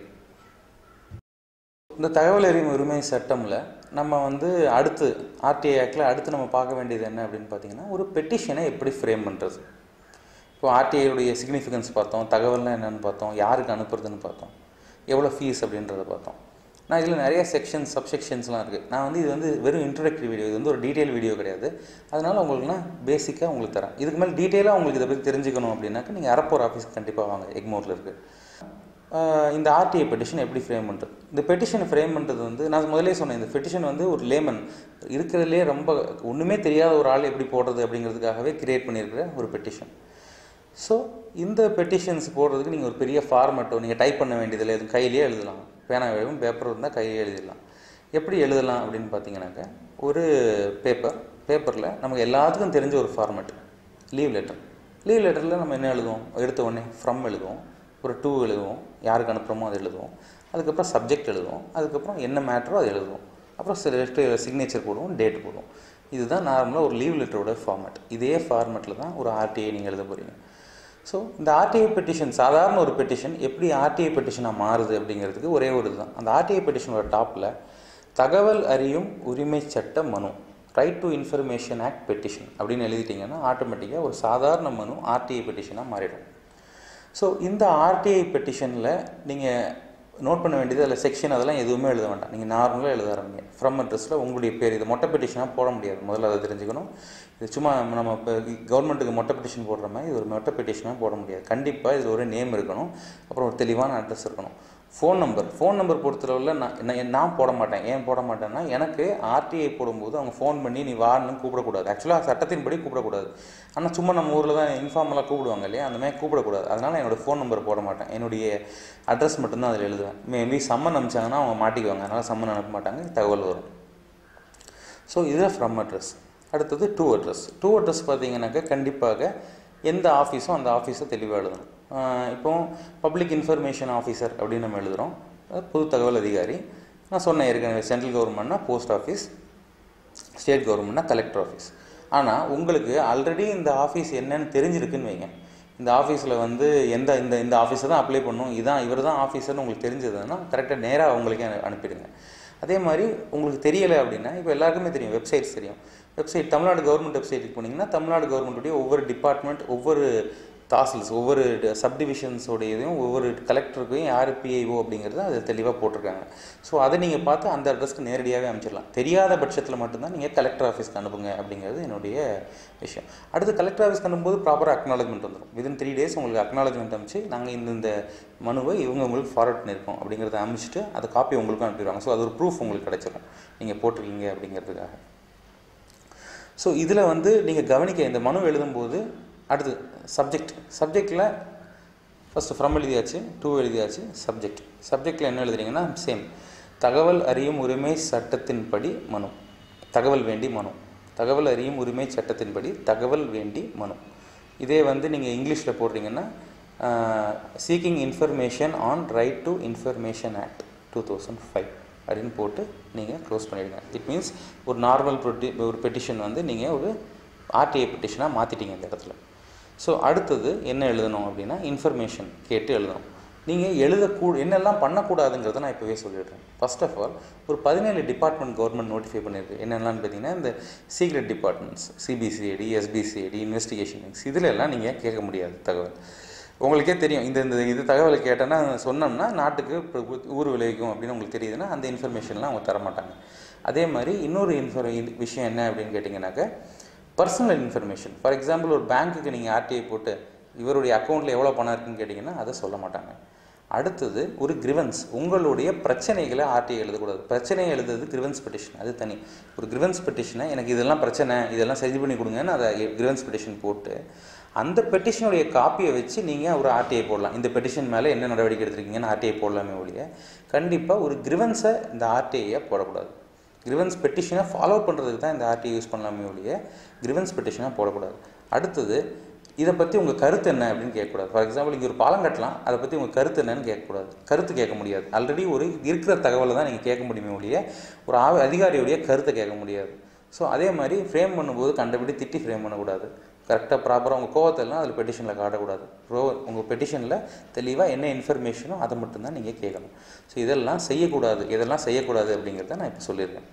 இந்த தகவல் அறியும் உரிமை சட்டமில் நம்ம வந்து அடுத்து ஆர்டிஐ ஆக்டில் அடுத்து நம்ம பார்க்க வேண்டியது என்ன அப்படின்னு பார்த்தீங்கன்னா ஒரு பெட்டிஷனை எப்படி ஃப்ரேம் பண்ணுறது இப்போ ஆர்டிஐயுடைய சிக்னிஃபிகன்ஸ் பார்த்தோம் தகவல்னால் என்னென்னு பார்த்தோம் யாருக்கு அனுப்புறதுன்னு பார்த்தோம் எவ்வளோ ஃபீஸ் அப்படின்றத பார்த்தோம் நான் இதில் நிறைய செக்ஷன்ஸ் சப்செக்ஷன்ஸ்லாம் இருக்குது நான் வந்து இது வந்து வெறும் இன்ட்ரடக்டரி வீடியோ இது வந்து ஒரு டீட்டெயில் வீடியோ கிடையாது அதனால் உங்களுக்கு நான் பேசிக்காக உங்களுக்கு தரேன் இதுக்கு மேலே டீட்டெயிலாக உங்களுக்கு இதை பற்றி தெரிஞ்சுக்கணும் அப்படின்னாக்கா நீங்கள் அரப்போர் ஆஃபீஸ் கண்டிப்பாக வாங்க எக்மோரில் இருக்குது இந்த ஆர்டிஐ பெட்டிஷன் எப்படி ஃப்ரேம் பண்ணுறது இந்த பெட்டிஷனை ஃப்ரேம் பண்ணுறது வந்து நான் முதலே சொன்னேன் இந்த பெட்டிஷன் வந்து ஒரு லேமன் இருக்கிறதுலே ரொம்ப ஒன்றுமே தெரியாத ஒரு ஆள் எப்படி போடுறது அப்படிங்கிறதுக்காகவே கிரியேட் பண்ணியிருக்கிற ஒரு பெட்டிஷன் ஸோ இந்த பெட்டிஷன்ஸ் போடுறதுக்கு நீங்கள் ஒரு பெரிய ஃபார்மேட்டோ நீங்கள் டைப் பண்ண வேண்டியதில்லை எதுவும் கையிலேயே எழுதலாம் பேனா எழுதும் பேப்பர் இருந்தால் கையிலே எழுதிடலாம் எப்படி எழுதலாம் அப்படின்னு பார்த்தீங்கன்னாக்கா ஒரு பேப்பர் பேப்பரில் நமக்கு எல்லாத்துக்கும் தெரிஞ்ச ஒரு ஃபார்மேட் லீவ் லெட்டர் லீவ் லெட்டரில் நம்ம என்ன எழுதுவோம் எடுத்த உடனே ஃப்ரம் எழுதுவோம் ஒரு டூ எழுதுவோம் யாருக்கு அனுப்புகிறோமோ அதை எழுதுவோம் அதுக்கப்புறம் சப்ஜெக்ட் எழுதுவோம் அதுக்கப்புறம் என்ன மேட்டரோ அதை எழுதுவோம் அப்புறம் சில சிக்னேச்சர் போடுவோம் டேட் போடுவோம் இதுதான் நார்மலாக ஒரு லீவ் லெட்டரோட ஃபார்மேட் இதே ஃபார்மேட்டில் தான் ஒரு ஆர்டிஐ நீங்கள் எழுத போகிறீங்க ஸோ இந்த ஆர்டிஐ பெட்டிஷன் சாதாரண ஒரு பெட்டிஷன் எப்படி ஆர்டிஐ பெட்டிஷனாக மாறுது அப்படிங்கிறதுக்கு ஒரே ஒரு இதுதான் அந்த ஆர்டிஐ பெட்டிஷனோட டாப்பில் தகவல் அறியும் உரிமை சட்ட மனு right to information act petition அப்படின்னு எழுதிட்டிங்கன்னா ஆட்டோமேட்டிக்காக ஒரு சாதாரண மனு ஆர்டிஐ பெட்டிஷனாக மாறிடும் ஸோ இந்த ஆர்டிஐ பெட்டிஷனில் நீங்கள் நோட் பண்ண வேண்டியது அதில் செக்ஷன் அதெல்லாம் எதுவுமே எழுத வேண்டாம் நீங்கள் நார்மலாக எழுத ஆரம்பிங்க ஃப்ரம் அட்ரஸில் உங்களுடைய பேர் இது மொட்டை பெட்டிஷனாக போட முடியாது முதல்ல அதை தெரிஞ்சுக்கணும் இது சும்மா நம்ம இப்போ கவர்மெண்ட்டுக்கு மொட்டை பெட்டிஷன் போடுற மாதிரி இது ஒரு மொட்டை பெட்டிஷனாக போட முடியாது கண்டிப்பாக இது ஒரு நேம் இருக்கணும் அப்புறம் ஒரு தெளிவான அட்ரஸ் இருக்கணும் ஃபோன் நம்பர் ஃபோன் நம்பர் பொறுத்தளவில் நான் நான் நான் போட மாட்டேன் ஏன் போட மாட்டேன்னா எனக்கு ஆர்டிஐ போடும்போது அவங்க ஃபோன் பண்ணி நீ வான்னு கூப்பிடக்கூடாது ஆக்சுவலாக சட்டத்தின்படி கூப்பிடக்கூடாது ஆனால் சும்மா நம்ம ஊரில் தான் இன்ஃபார்மலாக கூப்பிடுவாங்க இல்லையா அந்த மாதிரி கூப்பிடக்கூடாது அதனால் என்னோடய ஃபோன் நம்பர் போட மாட்டேன் என்னுடைய அட்ரஸ் மட்டும்தான் அதில் எழுதுவேன் மேபி சம்மன் அனுப்பிச்சாங்கன்னா அவங்க மாட்டிக்குவாங்க அதனால் சம்மன் அனுப்ப மாட்டாங்க தகவல் வரும் ஸோ இதுதான் ஃப்ரம் அட்ரஸ் அடுத்தது டூ அட்ரஸ் டூ அட்ரஸ் பார்த்தீங்கன்னாக்கா கண்டிப்பாக எந்த ஆஃபீஸோ அந்த ஆஃபீஸை தெளிவாக எழுதணும் இப்போ பப்ளிக் இன்ஃபர்மேஷன் ஆஃபீஸர் அப்படின்னு நம்ம எழுதுகிறோம் பொது தகவல் அதிகாரி நான் சொன்னேன் ஏற்கனவே சென்ட்ரல் கவர்மெண்ட்னா போஸ்ட் ஆஃபீஸ் ஸ்டேட் கவர்மெண்ட்னா கலெக்டர் ஆஃபீஸ் ஆனால் உங்களுக்கு ஆல்ரெடி இந்த ஆஃபீஸ் என்னன்னு தெரிஞ்சிருக்குன்னு வைங்க இந்த ஆஃபீஸில் வந்து எந்த இந்த இந்த ஆஃபீஸை தான் அப்ளை பண்ணும் இதான் இவர் தான் ஆஃபீஸர்னு உங்களுக்கு தெரிஞ்சதுன்னா கரெக்டாக நேராக உங்களுக்கே அனுப்பிடுங்க அதே மாதிரி உங்களுக்கு தெரியலை அப்படின்னா இப்போ எல்லாருக்குமே தெரியும் வெப்சைட்ஸ் தெரியும் வெப்சைட் தமிழ்நாடு கவர்மெண்ட் வெப்சைட்டுக்கு போனீங்கன்னா தமிழ்நாடு கவர்மெண்ட்டுடைய ஒவ்வொரு டிபார்ட்மெண்ட் ஒவ்வொரு தாசில்ஸ் ஒவ்வொரு சப்டிவிஷன்ஸோடைய இதையும் ஒவ்வொரு கலெக்டருக்கும் யார் பிஐஓ அப்படிங்கிறது அது தெளிவாக போட்டிருக்காங்க ஸோ அதை நீங்கள் பார்த்து அந்த அட்ரஸ்க்கு நேரடியாகவே அனுப்பிச்சிடலாம் தெரியாத பட்சத்தில் மட்டும்தான் நீங்கள் கலெக்டர் ஆஃபீஸ்க்கு அனுப்புங்க அப்படிங்கிறது என்னுடைய விஷயம் அடுத்து கலெக்டர் ஆஃபீஸ்க்கு அனுப்பும்போது ப்ராப்பராக அக்னாலஜ்மெண்ட் வந்துடும் விதின் த்ரீ டேஸ் உங்களுக்கு அக்னாலஜ்மெண்ட் அனுப்பிச்சு நாங்கள் இந்த இந்த மனுவை இவங்க உங்களுக்கு ஃபார்வர்ட் பண்ணியிருக்கோம் அப்படிங்கிறத அனுப்பிச்சிட்டு அந்த காப்பி உங்களுக்கும் அனுப்பிடுவாங்க ஸோ அது ஒரு ப்ரூஃப் உங்களுக்கு கிடைச்சிடும் நீங்கள் போட்டிருக்கீங்க அப்படிங்கிறதுக்காக ஸோ இதில் வந்து நீங்கள் கவனிக்க இந்த மனு எழுதும்போது அடுத்து சப்ஜெக்ட் சப்ஜெக்டில் ஃபஸ்ட்டு ஃப்ரம் எழுதியாச்சு டூ எழுதியாச்சு சப்ஜெக்ட் சப்ஜெக்டில் என்ன எழுதுறீங்கன்னா சேம் தகவல் அறியும் உரிமை சட்டத்தின்படி மனு தகவல் வேண்டி மனு தகவல் அறியும் உரிமை சட்டத்தின்படி தகவல் வேண்டி மனு இதே வந்து நீங்கள் இங்கிலீஷில் போடுறீங்கன்னா seeking information on right to information act two thousand five அப்படின்னு போட்டு நீங்கள் க்ளோஸ் பண்ணிவிடுங்க இட் மீன்ஸ் ஒரு நார்மல் ப்ரொட்டி ஒரு பெட்டிஷன் வந்து நீங்கள் ஒரு ஆர்டிஐ பெட்டிஷனாக மாற்றிட்டீங்க இந்த இடத்துல ஸோ அடுத்தது என்ன எழுதணும் அப்படின்னா இன்ஃபர்மேஷன் கேட்டு எழுதணும் நீங்கள் எழுதக்கூ என்னெல்லாம் பண்ணக்கூடாதுங்கிறத நான் இப்போவே சொல்லிடுறேன் ஃபர்ஸ்ட் ஆஃப் ஆல் ஒரு பதினேழு டிபார்ட்மெண்ட் கவர்மெண்ட் நோட்டிஃபை பண்ணியிருக்கு என்னென்னு பார்த்தீங்கன்னா இந்த secret departments CBCID SBCID investigation இதில் எல்லாம் நீங்கள் கேட்க முடியாது தகவல் உங்களுக்கே தெரியும் இந்த இந்த இது தகவலை கேட்டேன்னா சொன்னோம்னா நாட்டுக்கு ஊர் விளைவிக்கும் அப்படின்னு உங்களுக்கு தெரியுதுன்னா அந்த இன்ஃபர்மேஷன்லாம் அவங்க தரமாட்டாங்க அதே மாதிரி இன்னொரு இன்ஃபர் விஷயம் என்ன அப்படின்னு கேட்டிங்கனாக்கா பர்சனல் இன்ஃபர்மேஷன் ஃபார் எக்ஸாம்பிள் ஒரு பேங்க்குக்கு நீங்கள் ஆர்டிஐ போட்டு இவருடைய அக்கௌண்ட்டில் எவ்வளோ பணம் இருக்குன்னு கேட்டிங்கன்னா அதை சொல்ல மாட்டாங்க அடுத்தது ஒரு கிரிவன்ஸ் உங்களுடைய பிரச்சனைகளை ஆர்டிஐ எழுதக்கூடாது பிரச்சனை எழுதுறது கிரிவன்ஸ் பெட்டிஷன் அது தனி ஒரு கிரிவன்ஸ் பெட்டிஷனை எனக்கு இதெல்லாம் பிரச்சனை இதெல்லாம் சரி பண்ணி கொடுங்கன்னு அதை கிரிவன்ஸ் பெட்டிஷன் போட்டு அந்த பெட்டிஷனுடைய காப்பியை வச்சு நீங்கள் ஒரு ஆர்டிஐ போடலாம் இந்த பெட்டிஷன் மேலே என்ன நடவடிக்கை எடுத்திருக்கீங்கன்னு ஆர்டிஐ போடலாமே ஒழிய கண்டிப்பாக ஒரு கிரிவன்ஸை இந்த ஆர்டிஐயை போடக்கூடாது கிரிவன்ஸ் பெட்டிஷனை ஃபாலோ பண்ணுறதுக்கு தான் இந்த ஆர்டிஐ யூஸ் பண்ணலாமே ஒழிய கிரிவன்ஸ் பெட்டிஷனாக போடக்கூடாது அடுத்தது இதை பற்றி உங்கள் கருத்து என்ன அப்படின்னு கேட்கக்கூடாது ஃபார் எக்ஸாம்பிள் இங்கே ஒரு பாலம் கட்டலாம் அதை பற்றி உங்கள் கருத்து என்னன்னு கேட்கக்கூடாது கருத்து கேட்க முடியாது ஆல்ரெடி ஒரு இருக்கிற தகவலை தான் நீங்கள் கேட்க முடியுமே ஒழிய ஒரு ஆ அதிகாரியுடைய கருத்தை கேட்க முடியாது ஸோ அதே மாதிரி ஃப்ரேம் பண்ணும்போது கண்டபடி திட்டி ஃப்ரேம் பண்ணக்கூடாது கரெக்டாக ப்ராப்பராக உங்கள் கோவத்தெல்லாம் அதில் பெட்டிஷனில் காட்டக்கூடாது ப்ரோ உங்கள் பெட்டிஷனில் தெளிவாக என்ன இன்ஃபர்மேஷனோ அதை மட்டும்தான் நீங்கள் கேட்கணும் ஸோ இதெல்லாம் செய்யக்கூடாது இதெல்லாம் செய்யக்கூடாது அப்படிங்கிறத நான் இப்போ சொல்லியிருக்கேன்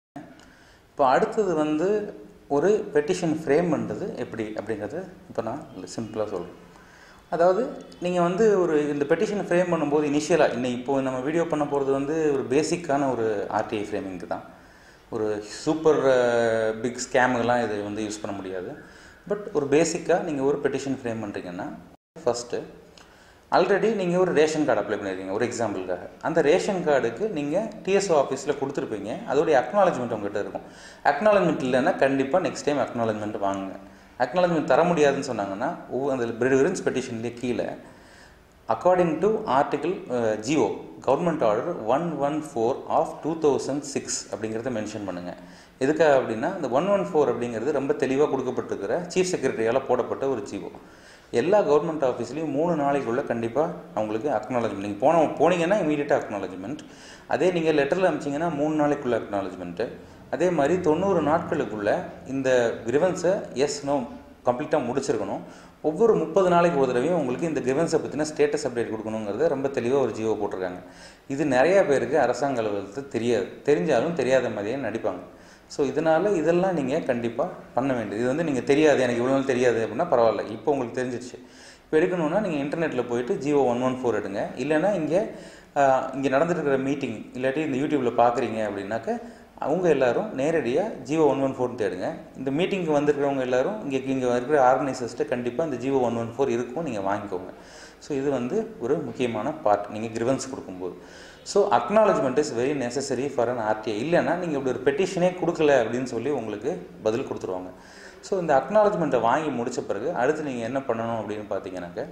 இப்போ அடுத்தது வந்து ஒரு பெட்டிஷன் ஃப்ரேம் பண்ணுறது எப்படி அப்படிங்கிறது இப்போ நான் சிம்பிளாக சொல்கிறேன் அதாவது நீங்கள் வந்து ஒரு இந்த பெட்டிஷன் ஃப்ரேம் பண்ணும்போது இனிஷியலாக இன்னும் இப்போ நம்ம வீடியோ பண்ண போகிறது வந்து ஒரு பேசிக்கான ஒரு ஆர்டிஐ ஃப்ரேமிங்க்கு தான் ஒரு சூப்பர் பிக் ஸ்கேமுகெல்லாம் இது வந்து யூஸ் பண்ண முடியாது பட் ஒரு பேசிக்காக நீங்கள் ஒரு பெட்டிஷன் ஃப்ரேம் பண்ணுறீங்கன்னா ஃபஸ்ட்டு ஆல்ரெடி நீங்கள் ஒரு ரேஷன் கார்டு அப்ளை பண்ணியிருக்கீங்க ஒரு எக்ஸாம்பிளுக்காக அந்த ரேஷன் கார்டுக்கு நீங்கள் டிஎஸ்ஓ ஆஃபீஸில் கொடுத்துருப்பீங்க அதோடைய அக்னாலஜ்மெண்ட் உங்ககிட்ட இருக்கும் அக்னாலஜ்மெண்ட் இல்லைன்னா கண்டிப்பாக நெக்ஸ்ட் டைம் அக்னாலஜ்மெண்ட் வாங்குங்க அக்னாலஜ்மெண்ட் தர முடியாதுன்னு சொன்னாங்கன்னா ஒவ்வொரு அந்த பிரிவிரன்ஸ் பெட்டிஷன்லேயே கீழே according to article GO government order one one four of two thousand six அப்படிங்கிறத மென்ஷன் பண்ணுங்கள் எதுக்காக அப்படின்னா இந்த ஒன் ஒன் ஃபோர் அப்படிங்கிறது ரொம்ப தெளிவாக கொடுக்கப்பட்டிருக்கிற சீஃப் செக்ரட்டரியால் போடப்பட்ட ஒரு ஜிஓ எல்லா கவர்மெண்ட் ஆஃபீஸ்லேயும் மூணு நாளைக்குள்ளே கண்டிப்பாக அவங்களுக்கு அக்னாலஜ்மெண்ட் நீங்கள் போன போனீங்கன்னா இமீடியட்டாக அக்னாலஜ்மெண்ட் அதே நீங்கள் லெட்டரில் அனுப்பிச்சிங்கன்னா மூணு நாளைக்குள்ளே அக்னாலஜ்மெண்ட்டு அதே மாதிரி தொண்ணூறு நாட்களுக்குள்ளே இந்த கிரிவன்ஸை எஸ் நோ கம்ப்ளீட்டாக முடிச்சிருக்கணும் ஒவ்வொரு முப்பது நாளைக்கு ஒரு தடவையும் உங்களுக்கு இந்த கிரிவன்ஸை பற்றின ஸ்டேட்டஸ் அப்டேட் கொடுக்கணுங்கிறத ரொம்ப தெளிவாக ஒரு ஜியோ போட்டிருக்காங்க இது நிறையா பேருக்கு அரசாங்க அலுவலகத்துக்கு தெரியாது தெரிஞ்சாலும் தெரியாத மாதிரியே நடிப்பாங்க ஸோ இதனால் இதெல்லாம் நீங்கள் கண்டிப்பாக பண்ண வேண்டியது இது வந்து நீங்கள் தெரியாது எனக்கு இவ்வளோ நாள் தெரியாது அப்படின்னா பரவாயில்ல இப்போ உங்களுக்கு தெரிஞ்சிருச்சு இப்போ எடுக்கணுன்னா நீங்கள் இன்டர்நெட்டில் போயிட்டு ஜியோ ஒன் ஒன் ஃபோர் எடுங்க இல்லைன்னா இங்கே இங்கே நடந்துட்டு இருக்கிற மீட்டிங் இல்லாட்டி இந்த யூடியூப்பில் பார்க்குறீங்க அப்படின்னாக்க அவங்க எல்லாரும் நேரடியாக ஜியோ ஒன் ஒன் ஃபோர் தேடுங்க இந்த மீட்டிங்க்கு வந்திருக்கிறவங்க எல்லாரும் இங்கே இங்கே இருக்கிற ஆர்கனைசர்ஸ்ட்டு கண்டிப்பாக இந்த ஜியோ ஒன் ஒன் ஃபோர் இருக்கும் நீங்கள் வாங்கிக்கோங்க ஸோ இது வந்து ஒரு முக்கியமான பார்ட் நீங்கள் கிரிவன்ஸ் கொடுக்கும்போது so acknowledgement is very necessary for an RTI இல்லைன்னா நீங்கள் இப்படி ஒரு பெட்டிஷனே கொடுக்கல அப்படின்னு சொல்லி உங்களுக்கு பதில் கொடுத்துருவாங்க ஸோ இந்த அக்னாலஜ்மெண்ட்டை வாங்கி முடித்த பிறகு அடுத்து நீங்கள் என்ன பண்ணணும் அப்படின்னு பார்த்தீங்கன்னாக்க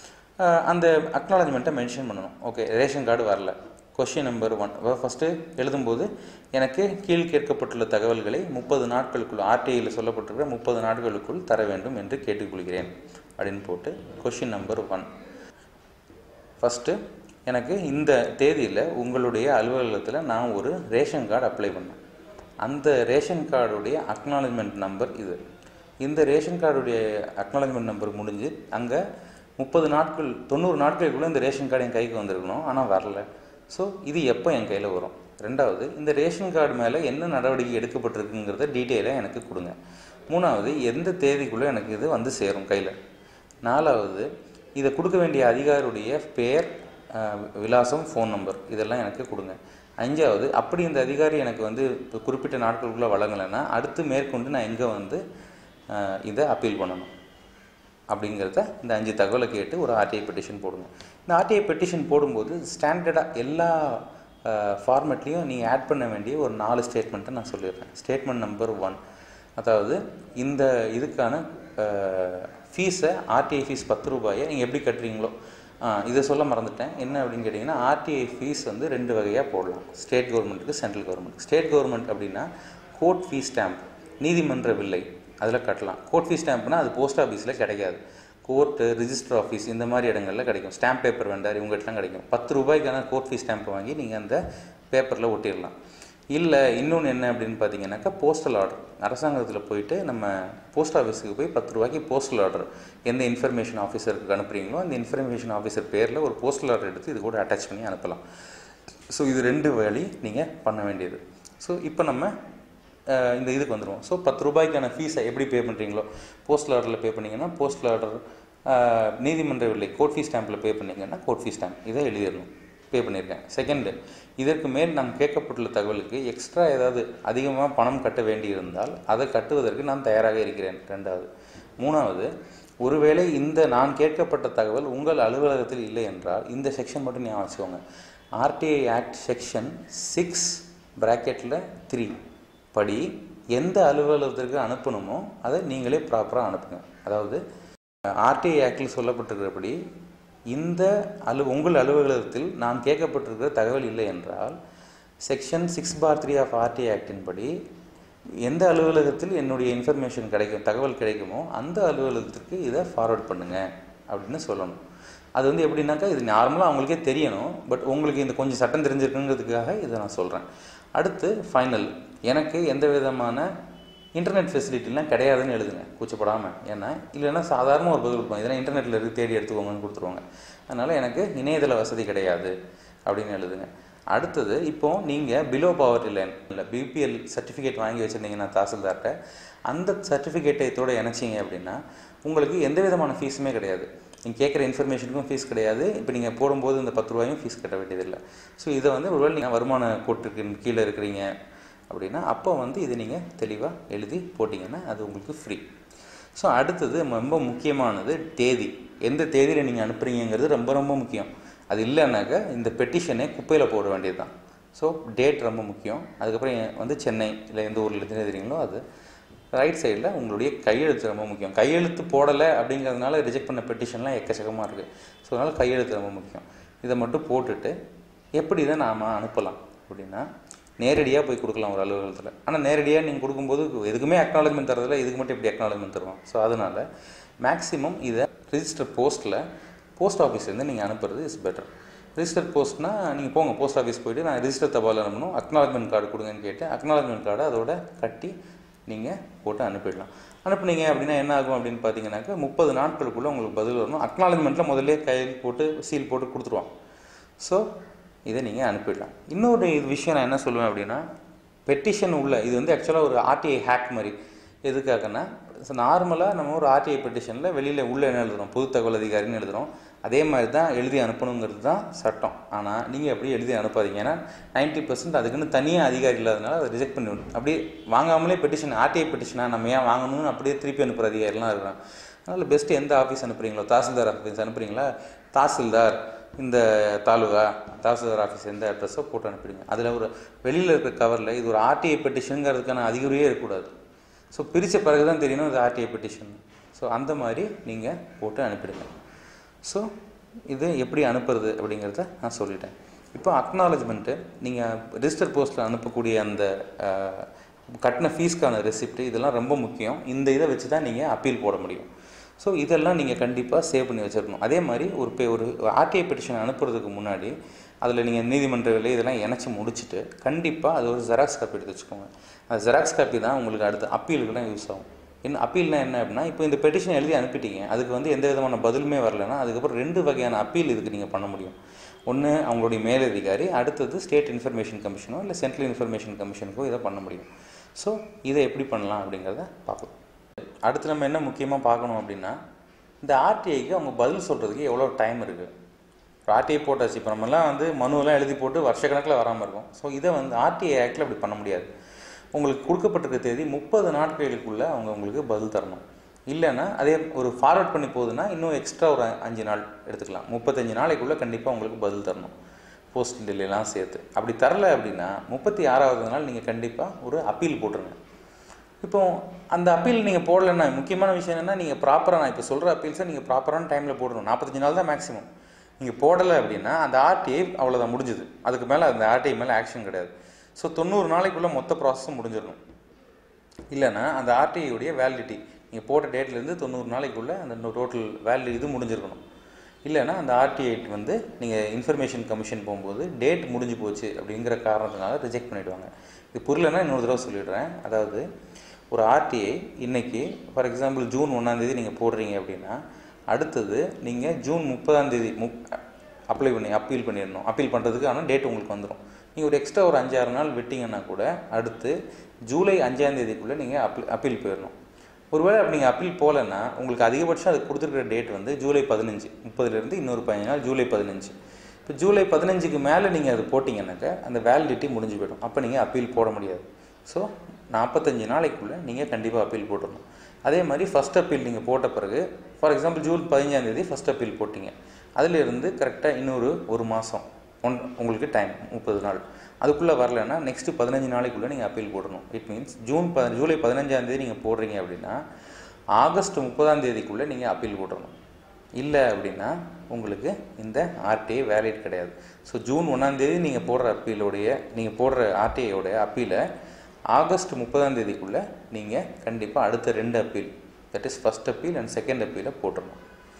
அந்த அக்னாலஜ்மெண்ட்டை மென்ஷன் பண்ணணும் ஓகே ரேஷன் கார்டு வரல கொஷின் நம்பர் ஒன் ஃபஸ்ட்டு எழுதும்போது எனக்கு கீழ் கேட்கப்பட்டுள்ள தகவல்களை முப்பது நாட்களுக்குள் ஆர்டிஐயில் சொல்லப்பட்டிருக்கிற முப்பது நாட்களுக்குள் தர வேண்டும் என்று கேட்டுக்கொள்கிறேன் அப்படின்னு போட்டு கொஷின் நம்பர் ஒன் ஃபஸ்ட்டு எனக்கு இந்த தேதியில் உங்களுடைய அலுவலகத்தில் நான் ஒரு ரேஷன் கார்டு அப்ளை பண்ணேன் அந்த ரேஷன் கார்டுடைய அக்னாலஜ்மெண்ட் நம்பர் இது இந்த ரேஷன் கார்டுடைய அக்னாலஜ்மெண்ட் நம்பர் முடிஞ்சு அங்கே முப்பது நாட்கள் தொண்ணூறு நாட்களுக்குள்ளே இந்த ரேஷன் கார்டு என் கைக்கு வந்திருக்கணும் ஆனால் வரல ஸோ இது எப்போ என் கையில் வரும் ரெண்டாவது இந்த ரேஷன் கார்டு மேலே என்ன நடவடிக்கை எடுக்கப்பட்டிருக்குங்கிறத டீட்டெயிலாக எனக்கு கொடுங்க மூணாவது எந்த தேதிக்குள்ளே எனக்கு இது வந்து சேரும் கையில் நாலாவது இதை கொடுக்க வேண்டிய அதிகாரியுடைய பேர் விலாசம் ஃபோன் நம்பர் இதெல்லாம் எனக்கு கொடுங்க அஞ்சாவது அப்படி இந்த அதிகாரி எனக்கு வந்து இப்போ குறிப்பிட்ட நாட்களுக்குள்ளே வழங்கலைன்னா அடுத்து மேற்கொண்டு நான் எங்கே வந்து இதை அப்பீல் பண்ணணும் அப்படிங்கிறத இந்த அஞ்சு தகவலை கேட்டு ஒரு ஆர்டிஐ பெட்டிஷன் போடுங்க இந்த ஆர்டிஐ பெட்டிஷன் போடும்போது ஸ்டாண்டர்டாக எல்லா ஃபார்மேட்லேயும் நீங்கள் ஆட் பண்ண வேண்டிய ஒரு நாலு ஸ்டேட்மெண்ட்டை நான் சொல்லிடுறேன் ஸ்டேட்மெண்ட் நம்பர் ஒன் அதாவது இந்த இதுக்கான ஃபீஸை ஆர்டிஐ ஃபீஸ் பத்து ரூபாயை நீங்கள் எப்படி கட்டுறீங்களோ இதை சொல்ல மறந்துட்டேன் என்ன அப்படின்னு கேட்டிங்கன்னா ஆர்டிஐ ஃபீஸ் வந்து ரெண்டு வகையாக போடலாம் ஸ்டேட் கவர்மெண்ட்டுக்கு சென்ட்ரல் கவர்மெண்ட் ஸ்டேட் கவர்மெண்ட் அப்படின்னா கோர்ட் ஃபீஸ் ஸ்டாம்ப் நீதிமன்ற வில்லை அதில் கட்டலாம் கோர்ட் ஃபீஸ் ஸ்டாம்ப்னா அது போஸ்ட் ஆஃபீஸில் கிடைக்காது கோர்ட்டு ரிஜிஸ்டர் ஆஃபீஸ் இந்த மாதிரி இடங்களில் கிடைக்கும் ஸ்டாம்ப் பேப்பர் வெண்டார் இவங்ககிட்டலாம் கிடைக்கும் பத்து ரூபாய்க்கான கோர்ட் ஃபீஸ் ஸ்டாம்ப் வாங்கி நீங்கள் அந்த பேப்பரில் ஒட்டிடலாம் இல்லை இன்னொன்று என்ன அப்படின்னு பார்த்தீங்கன்னாக்கா போஸ்டல் ஆர்டர் அரசாங்கத்தில் போயிட்டு நம்ம போஸ்ட் ஆஃபீஸுக்கு போய் பத்து ரூபாய்க்கு போஸ்டல் ஆர்டர் எந்த இன்ஃபர்மேஷன் ஆஃபீஸருக்கு அனுப்புகிறீங்களோ அந்த இன்ஃபர்மேஷன் ஆஃபீஸர் பேரில் ஒரு போஸ்டல் ஆர்டர் எடுத்து இது கூட அட்டாச் பண்ணி அனுப்பலாம் ஸோ இது ரெண்டு வழி நீங்கள் பண்ண வேண்டியது ஸோ இப்போ நம்ம இந்த இதுக்கு வந்துடுவோம் ஸோ பத்து ரூபாய்க்கான ஃபீஸை எப்படி பே பண்ணுறீங்களோ போஸ்டல் ஆர்டரில் பே பண்ணிங்கன்னா போஸ்டல் ஆர்டர் நீதிமன்ற வில்லை கோர்ட் ஃபீஸ் ஸ்டாம்பில் பே பண்ணிங்கன்னா கோர்ட் ஃபீஸ் ஸ்டாம்ப் இதை எழுதிடணும் பே பண்ணியிருக்கேன் செகண்டு இதற்கு மேல் நாம் கேட்கப்பட்டுள்ள தகவலுக்கு எக்ஸ்ட்ரா ஏதாவது அதிகமாக பணம் கட்ட வேண்டியிருந்தால் அதை கட்டுவதற்கு நான் தயாராக இருக்கிறேன் ரெண்டாவது மூணாவது ஒருவேளை இந்த நான் கேட்கப்பட்ட தகவல் உங்கள் அலுவலகத்தில் இல்லை என்றால் இந்த செக்ஷன் மட்டும் ஞாபகம் வச்சுக்கோங்க ஆர்டிஐ ஆக்ட் செக்ஷன் சிக்ஸ் ப்ராக்கெட்டில் த்ரீ படி எந்த அலுவலகத்திற்கு அனுப்பணுமோ அதை நீங்களே ப்ராப்பராக அனுப்புங்க அதாவது ஆர்டிஐ ஆக்டில் சொல்லப்பட்டிருக்கிறபடி இந்த அலு உங்கள் அலுவலகத்தில் நான் கேட்கப்பட்டிருக்கிற தகவல் இல்லை என்றால் section six four three of RTI ஆக்டின் படி எந்த அலுவலகத்தில் என்னுடைய இன்ஃபர்மேஷன் கிடைக்கும் தகவல் கிடைக்குமோ அந்த அலுவலகத்திற்கு இதை ஃபார்வர்ட் பண்ணுங்க அப்படின்னு சொல்லணும் அது வந்து எப்படின்னாக்கா இது நார்மலாக அவங்களுக்கே தெரியணும் பட் உங்களுக்கு இந்த கொஞ்சம் சட்டம் தெரிஞ்சிருக்குங்கிறதுக்காக இதை நான் சொல்கிறேன் அடுத்து ஃபைனல் எனக்கு எந்த விதமான இன்டர்நெட் ஃபெசிலிட்டிலாம் கிடையாதுன்னு எழுதுங்க கூச்சப்படாமல் ஏன்னா இல்லைன்னா சாதாரண ஒரு பதில் கொடுப்பாங்க இதெல்லாம் இன்டர்நெட்டில் இருக்கு தேடி எடுத்துக்கோங்கன்னு கொடுத்துருவாங்க அதனால் எனக்கு இணையதள வசதி கிடையாது அப்படின்னு எழுதுங்க அடுத்தது இப்போ நீங்கள் பிலோ பவர்ட்டி லைன் இல்லை பிபிஎல் சர்டிஃபிகேட் வாங்கி வச்சுருந்தீங்கன்னா தாசில்தார்கிட்ட அந்த சர்டிஃபிகேட்டை இதோட இணைச்சிங்க அப்படின்னா உங்களுக்கு எந்த விதமான ஃபீஸுமே கிடையாது நீங்கள் கேட்குற இன்ஃபர்மேஷனுக்கும் ஃபீஸ் கிடையாது இப்போ நீங்கள் போடும்போது இந்த பத்து ரூபாயும் ஃபீஸ் கட்ட வேண்டியதில்லை ஸோ இதை வந்து ஒருவேளை நீங்கள் வருமான கோட்டுக்கு கீழே இருக்கிறீங்க அப்படின்னா அப்போ வந்து இதை நீங்கள் தெளிவாக எழுதி போட்டிங்கன்னா அது உங்களுக்கு ஃப்ரீ ஸோ அடுத்தது ரொம்ப முக்கியமானது தேதி எந்த தேதியில் நீங்கள் அனுப்புறீங்கிறது ரொம்ப ரொம்ப முக்கியம் அது இல்லைன்னாக்கா இந்த பெட்டிஷனை குப்பையில் போட வேண்டியது தான் ஸோ டேட் ரொம்ப முக்கியம் அதுக்கப்புறம் எ- வந்து சென்னை இல்லை எந்த ஊரில் தெரியுறீங்களோ அது ரைட் சைடில் உங்களுடைய கையெழுத்து ரொம்ப முக்கியம் கையெழுத்து போடலை அப்படிங்கிறதுனால ரிஜெக்ட் பண்ண பெட்டிஷன்லாம் எக்கச்சக்கமாக இருக்குது ஸோ அதனால் கையெழுத்து ரொம்ப முக்கியம் இதை மட்டும் போட்டுட்டு எப்படி இதை நாம் அனுப்பலாம் அப்படின்னா நேரடியாக போய் கொடுக்கலாம் ஒரு அலுவலகத்தில் ஆனால் நேரடியாக நீங்கள் கொடுக்கும்போது எதுக்குமே அக்னாலஜ்மெண்ட் தரதில்ல இதுக்கு மட்டும் எப்படி அக்னாலஜ்மெண்ட் தருவோம் ஸோ அதனால் மேக்ஸிமம் இதை ரிஜிஸ்டர் போஸ்ட்டில் போஸ்ட் ஆஃபீஸ்லேருந்து நீங்கள் அனுப்புறது இஸ் பெட்டர் ரிஜிஸ்டர் போஸ்ட்னா நீங்கள் போங்க போஸ்ட் ஆஃபீஸ் போயிட்டு நான் ரிஜிஸ்டர் தபால் அனுப்பணும் அக்னாலஜ்மெண்ட் கார்டு கொடுங்கன்னு கேட்டு அக்னாலஜ்மெண்ட் கார்டை அதோட கட்டி நீங்கள் போட்டு அனுப்பிடலாம் அனுப்புனீங்க அப்படின்னா என்ன ஆகும் அப்படின்னு பார்த்தீங்கன்னாக்கா முப்பது நாட்களுக்குள்ளே உங்களுக்கு பதில் வரணும் அக்னாலஜ்மெண்ட்டில் முதல்ல கையில் போட்டு சீல் போட்டு கொடுத்துருவான் ஸோ இதை நீங்கள் அனுப்பிடலாம் இன்னொரு இது விஷயம் நான் என்ன சொல்லுவேன் அப்படின்னா பெட்டிஷன் உள்ள இது வந்து ஆக்சுவலாக ஒரு ஆர்டிஐ ஹேக் மாதிரி எதுக்காகன்னா நார்மலாக நம்ம ஒரு ஆர்டிஐ பெட்டிஷனில் வெளியில் உள்ள என்ன எழுதுறோம் பொது தகவல் அதிகாரின்னு எழுதுறோம் அதே மாதிரி தான் எழுதி அனுப்பணுங்கிறது தான் சட்டம் ஆனால் நீங்கள் அப்படி எழுதி அனுப்பாதீங்க ஏன்னா நைன்ட்டி பர்சன்ட் அதுக்குன்னு தனியாக அதிகாரி இல்லாதனால அதை ரிஜெக்ட் பண்ணி விடும் அப்படியே வாங்காமலே பெட்டிஷன் ஆர்டிஐ பெட்டிஷனாக நம்ம ஏன் வாங்கணும்னு அப்படியே திருப்பி அனுப்புகிற அதிகாரிலாம் இருக்கிறான் அதனால் பெஸ்ட்டு எந்த ஆஃபீஸ் அனுப்புறீங்களோ தாசில்தார் ஆஃபீஸ் அனுப்புறீங்களா தாசில்தார் இந்த தாலுகா தாசில்தார் ஆஃபீஸ் எந்த அட்ரஸோ போட்டு அனுப்பிடுங்க அதில் ஒரு வெளியில் இருக்கிற கவரில் இது ஒரு ஆர்டிஐ பெட்டிஷனுங்கிறதுக்கான அதிகாரியே இருக்கக்கூடாது ஸோ பிரித்த பிறகு தான் தெரியணும் இது ஆர்டிஐ பெட்டிஷன் ஸோ அந்த மாதிரி நீங்கள் போட்டு அனுப்பிடுங்க ஸோ இது எப்படி அனுப்புறது அப்படிங்கிறத நான் சொல்லிட்டேன் இப்போ அக்னாலஜ்மெண்ட்டு நீங்கள் ரிஜிஸ்டர் போஸ்ட்டில் அனுப்பக்கூடிய அந்த அஹ், கட்டின ஃபீஸ்க்கான ரெசிப்ட் இதெல்லாம் ரொம்ப முக்கியம் இந்த இதை வச்சு தான் நீங்கள் அப்பீல் போட முடியும் ஸோ இதெல்லாம் நீங்கள் கண்டிப்பாக சேவ் பண்ணி வச்சிருக்கணும் அதே மாதிரி ஒரு பே ஒரு ஆர்டிஐ பெட்டிஷன் அனுப்புறதுக்கு முன்னாடி அதில் நீங்கள் நீதிமன்றங்களே இதெல்லாம் இணைச்சி முடிச்சுட்டு கண்டிப்பாக அது ஒரு ஜெராக்ஸ் காப்பி எடுத்து வச்சுக்கோங்க அந்த ஜெராக்ஸ் காப்பி தான் உங்களுக்கு அடுத்து அப்பீலுக்குலாம் யூஸ் ஆகும் என்ன அப்பீல்னா என்ன அப்படின்னா இப்போ இந்த பெட்டிஷன் எழுதி அனுப்பிட்டீங்க அதுக்கு வந்து எந்த விதமான பதிலுமே வரலைன்னா அதுக்கப்புறம் ரெண்டு வகையான அப்பீல் இதுக்கு நீங்கள் பண்ண முடியும் ஒன்று அவங்களுடைய மேலதிகாரி அடுத்தது ஸ்டேட் இன்ஃபர்மேஷன் கமிஷனோ இல்லை சென்ட்ரல் இன்ஃபர்மேஷன் கமிஷனுக்கோ இதை பண்ண முடியும் ஸோ இதை எப்படி பண்ணலாம் அப்படிங்கிறத பார்க்கலாம் அடுத்து நம்ம என்ன முக்கியமாக பார்க்கணும் அப்படின்னா இந்த ஆர்டிஐக்கு அவங்க பதில் சொல்கிறதுக்கு எவ்வளோ டைம் இருக்குது ஆர்டிஐ போட்டாச்சு இப்போ நம்மலாம் வந்து மனுவெல்லாம் எழுதி போட்டு வருஷக்கணக்கில் வராமல் இருக்கும் ஸோ இதை வந்து ஆர்டிஐ ஆக்டில் அப்படி பண்ண முடியாது உங்களுக்கு கொடுக்கப்பட்டிருக்க தேதி முப்பது நாட்களுக்குள்ளே அவங்க உங்களுக்கு பதில் தரணும் இல்லைன்னா அதே ஒரு ஃபார்வர்ட் பண்ணி போகுதுன்னா இன்னும் எக்ஸ்ட்ரா ஒரு அஞ்சு நாள் எடுத்துக்கலாம் முப்பத்தஞ்சு நாளைக்குள்ளே கண்டிப்பாக உங்களுக்கு பதில் தரணும் போஸ்ட் டெல்லிலாம் சேர்த்து அப்படி தரல அப்படின்னா முப்பத்தி ஆறாவது நாள் நீங்கள் கண்டிப்பாக ஒரு அப்பீல் போட்டுருங்க இப்போ அந்த அப்பீல் நீங்கள் போடலைன்னா முக்கியமான விஷயம் என்னன்னா நீங்கள் ப்ராப்பராக நான் இப்போ சொல்கிற அப்பீல்ஸை நீங்கள் ப்ராப்பரான டைமில் போடணும் நாற்பத்தஞ்சு நாள் தான் மேக்ஸிமம் நீங்கள் போடலை அப்படின்னா அந்த ஆர்டிஐ அவ்வளோதான் முடிஞ்சுது அதுக்கு மேலே அந்த ஆர்டிஐ மேலே ஆக்ஷன் கிடையாது ஸோ தொண்ணூறு நாளைக்குள்ளே மொத்த ப்ராசஸும் முடிஞ்சிடணும் இல்லைன்னா அந்த ஆர்டிஐயுடைய வேலிடிட்டி நீங்கள் போட்ட டேட்லேருந்து தொண்ணூறு நாளைக்குள்ளே அந்த டோட்டல் வேல்யூ இது முடிஞ்சிருக்கணும் இல்லைன்னா அந்த ஆர்டிஐ வந்து நீங்கள் இன்ஃபர்மேஷன் கமிஷன் போகும்போது டேட் முடிஞ்சு போச்சு அப்படிங்கிற காரணத்தினால ரிஜெக்ட் பண்ணிவிடுவாங்க இது புரியலன்னா இன்னொரு தடவை சொல்லிடுறேன் அதாவது ஒரு ஆர்டிஐ இன்னைக்கு ஃபார் எக்ஸாம்பிள் ஜூன் ஒன்றாந்தேதி நீங்கள் போடுறீங்க அப்படின்னா அடுத்தது நீங்கள் ஜூன் முப்பதாந்தேதி முப் அப்ளை பண்ணி அப்பீல் பண்ணிடணும் அப்பீல் பண்ணுறதுக்கு ஆனால் டேட் உங்களுக்கு வந்துடும் நீங்கள் ஒரு எக்ஸ்ட்ரா ஒரு அஞ்சாறு நாள் விட்டிங்கன்னா கூட அடுத்து ஜூலை அஞ்சாந்தேதிக்குள்ளே நீங்கள் அப்பீல் அப்பீல் போயிடணும் ஒருவேளை அப்படி நீங்கள் அப்பீல் போகலன்னா உங்களுக்கு அதிகபட்சம் அதுக்கு கொடுத்துருக்கிற டேட் வந்து ஜூலை பதினஞ்சு முப்பதுலேருந்து இன்னொரு பதினஞ்சு நாள் ஜூலை பதினஞ்சு இப்போ ஜூலை பதினஞ்சுக்கு மேலே நீங்கள் அது போட்டிங்கன்னாக்கா அந்த வேலிடிட்டி முடிஞ்சு போயிடும் அப்போ நீங்கள் அப்பீல் போட முடியாது ஸோ நாற்பத்தஞ்சு நாளைக்குள்ளே நீங்கள் கண்டிப்பாக அப்பீல் போட்டுடணும் அதே மாதிரி ஃபஸ்ட் அப்பீல் நீங்கள் போட்ட பிறகு ஃபார் எக்ஸாம்பிள் ஜூன் பதினஞ்சாந்தேதி ஃபஸ்ட் அப்பீல் போட்டிங்க அதிலிருந்து கரெக்டாக இன்னொரு ஒரு மாதம் ஒன் உங்களுக்கு டைம் முப்பது நாள் அதுக்குள்ளே வரலன்னா நெக்ஸ்ட்டு பதினஞ்சு நாளைக்குள்ளே நீங்கள் அப்பீல் போடணும் இட் மீன்ஸ் ஜூன் ப ஜூலை பதினஞ்சாந்தேதி நீங்கள் போடுறீங்க அப்படின்னா ஆகஸ்ட் முப்பதாம் தேதிக்குள்ளே நீங்கள் அப்பீல் போட்டுறணும் இல்லை அப்படின்னா உங்களுக்கு இந்த ஆர்டிஐ வேலிட் கிடையாது ஸோ ஜூன் ஒன்றாந்தேதி நீங்கள் போடுற அப்பீலோடைய நீங்கள் போடுற ஆர்டிஐயோடைய அப்பீலை ஆகஸ்ட் முப்பதாம் தேதிக்குள்ளே நீங்கள் கண்டிப்பாக அடுத்த ரெண்டு appeal that is first appeal and second அப்பீலை போட்டுடணும்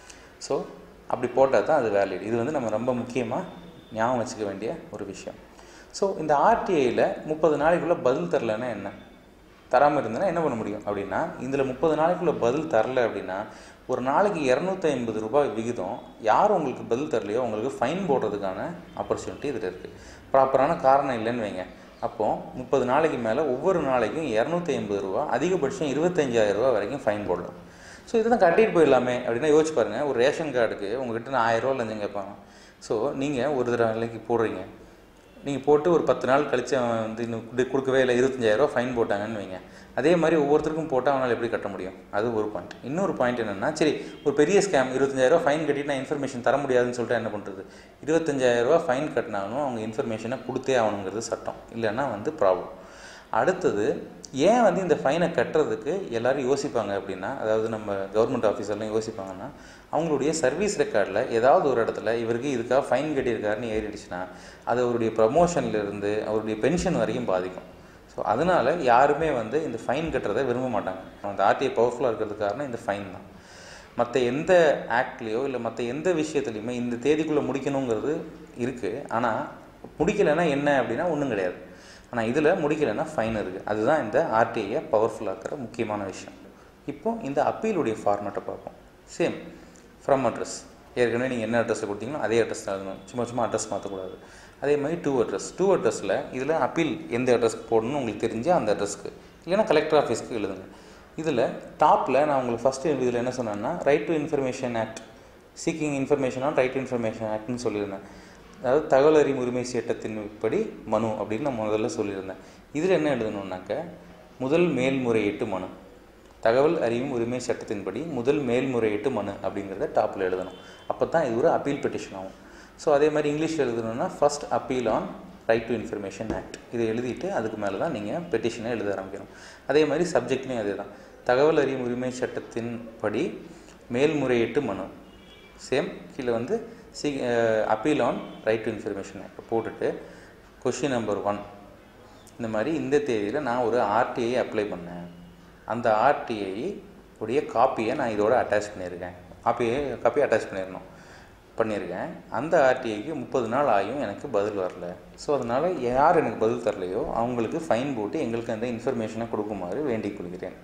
ஸோ அப்படி போட்டால் தான் அது வேலிட் இது வந்து நம்ம ரொம்ப முக்கியமாக ஞாபகம் வச்சுக்க வேண்டிய ஒரு விஷயம் ஸோ இந்த ஆர்டிஐயில் முப்பது நாளைக்குள்ளே பதில் தரலன்னா என்ன தராமல் இருந்தனா என்ன பண்ண முடியும் அப்படின்னா இதில் முப்பது நாளைக்குள்ளே பதில் தரல அப்படின்னா ஒரு நாளைக்கு இரநூத்தி ஐம்பது ரூபாய் விகிதம் யார் உங்களுக்கு பதில் தரலையோ உங்களுக்கு ஃபைன் போடுறதுக்கான ஆப்பர்ச்சுனிட்டி இதில் இருக்குது ப்ராப்பரான காரணம் இல்லைன்னு வைங்க அப்போது முப்பது நாளைக்கு மேலே ஒவ்வொரு நாளைக்கும் இரநூத்தி ஐம்பது ரூபா அதிகபட்சம் இருபத்தஞ்சாயிரம் ரூபா வரைக்கும் ஃபைன் போடலாம் ஸோ இதை தான் கட்டிட்டு போயிடலாமே அப்படின்னா யோசிச்சு பாருங்கள் ஒரு ரேஷன் கார்டுக்கு உங்ககிட்ட நான் ஆயிரம் ரூபா லஞ்சம் கேட்பாங்க ஸோ நீங்கள் ஒரு தடவை வேலைக்கு போடுறீங்க நீங்கள் போட்டு ஒரு பத்து நாள் கழிச்சு அவன் வந்து இன்னும் குடு- கொடுக்கவே இல்லை இருபத்தஞ்சாயிரரூவா ஃபைன் போட்டாங்கன்னு வைங்க அதே மாதிரி ஒவ்வொருத்தருக்கும் போட்டால் அவனால் எப்படி கட்ட முடியும் அது ஒரு பாயிண்ட் இன்னொரு பாயிண்ட் என்னென்னா சரி ஒரு பெரிய ஸ்கேம் இருபத்தஞ்சாயிரரூவா ஃபைன் கட்டிட்டு நான் இன்ஃபர்மேஷன் தர முடியாதுன்னு சொல்லிட்டு என்ன பண்ணுறது இருபத்தஞ்சாயிரரூவா ஃபைன் கட்டினாலும் அவங்க இன்ஃபர்மேஷனை கொடுத்தே ஆகணுங்கிறது சட்டம் இல்லைன்னா வந்து ப்ராப்ளம் அடுத்தது ஏன் வந்து இந்த ஃபைனை கட்டுறதுக்கு எல்லாரும் யோசிப்பாங்க அப்படின்னா அதாவது நம்ம கவர்மெண்ட் ஆஃபீஸர்லாம் யோசிப்பாங்கன்னா அவங்களுடைய சர்வீஸ் ரெக்கார்டில் ஏதாவது ஒரு இடத்துல இவருக்கு இதுக்காக ஃபைன் கட்டியிருக்காருன்னு ஏறிடுச்சுன்னா அது அவருடைய ப்ரமோஷன்ல இருந்து அவருடைய பென்ஷன் வரைக்கும் பாதிக்கும் ஸோ அதனால யாருமே வந்து இந்த ஃபைன் கட்டுறதை விரும்ப மாட்டாங்க அந்த ஆர்டிஐ பவர்ஃபுல்லாக இருக்கிறதுக்கு காரணம் இந்த ஃபைன் தான் மற்ற எந்த ஆக்ட்லேயோ இல்லை மற்ற எந்த விஷயத்துலையுமே இந்த தேதிக்குள்ளே முடிக்கணுங்கிறது இருக்குது ஆனால் முடிக்கலைன்னா என்ன அப்படின்னா ஒன்றும் கிடையாது ஆனால் இதில் முடிக்கலைன்னா ஃபைன் இருக்குது அதுதான் இந்த ஆர்டிஐயை பவர்ஃபுல்லாக்குற முக்கியமான விஷயம் இப்போ இந்த அப்பீலுடைய ஃபார்மேட்டை பார்ப்போம் சேம் ஃப்ரம் அட்ரஸ் ஏற்கனவே நீங்கள் என்ன அட்ரஸில் கொடுத்தீங்களோ அதே அட்ரஸ் தான் எழுதணும் சும்மா சும்மா அட்ரஸ் மாற்றக்கூடாது அதே மாதிரி டூ அட்ரஸ் டூ அட்ரஸில் இதில் அப்பீல் எந்த அட்ரஸ்க்கு போடணும்னு உங்களுக்கு தெரிஞ்சு அந்த அட்ரஸ்க்கு இல்லைன்னா கலெக்டர் ஆஃபீஸ்க்கு எழுதுங்க இதில் டாப்பில் நான் உங்களுக்கு ஃபஸ்ட்டு இதில் என்ன சொன்னேன்னா right to information act seeking information on right to information ஆக்ட்னு சொல்லியிருந்தேன் அதாவது தகவல் அறியும் உரிமை சட்டத்தின் படி மனு அப்படின்னு நான் முதல்ல சொல்லியிருந்தேன் இதில் என்ன எழுதணுன்னாக்க முதல் மேல்முறையீட்டு மனு தகவல் அறியும் உரிமை சட்டத்தின்படி முதல் மேல்முறையீட்டு மனு அப்படிங்கிறத டாப்பில் எழுதணும் அப்போ தான் இது ஒரு அப்பீல் பெட்டிஷன் ஆகும் ஸோ அதே மாதிரி இங்கிலீஷில் எழுதணும்னா first appeal on right to information act இதை எழுதிட்டு அதுக்கு மேலே தான் நீங்கள் பெட்டிஷனை எழுத ஆரம்பிக்கணும் அதே மாதிரி சப்ஜெக்ட்லேயும் அதே தான் தகவல் அறியும் உரிமை சட்டத்தின் படி மேல்முறையீட்டு மனு சேம் கீழே வந்து சி appeal on right to information act போட்டுட்டு கொஷின் நம்பர் ஒன் இந்த மாதிரி இந்த தேதியில் நான் ஒரு ஆர்டிஐ அப்ளை பண்ணேன் அந்த ஆர்டிஐ உடைய காப்பியை நான் இதோட அட்டாச் பண்ணியிருக்கேன் காப்பியை காப்பி அட்டாச் பண்ணிடணும் பண்ணியிருக்கேன் அந்த ஆர்டிஐக்கு முப்பது நாள் ஆகியும் எனக்கு பதில் வரல ஸோ அதனால் யார் எனக்கு பதில் தரலையோ அவங்களுக்கு ஃபைன் போட்டு எங்களுக்கு அந்த இன்ஃபர்மேஷனை கொடுக்குமாறு வேண்டிக் கொள்கிறேன்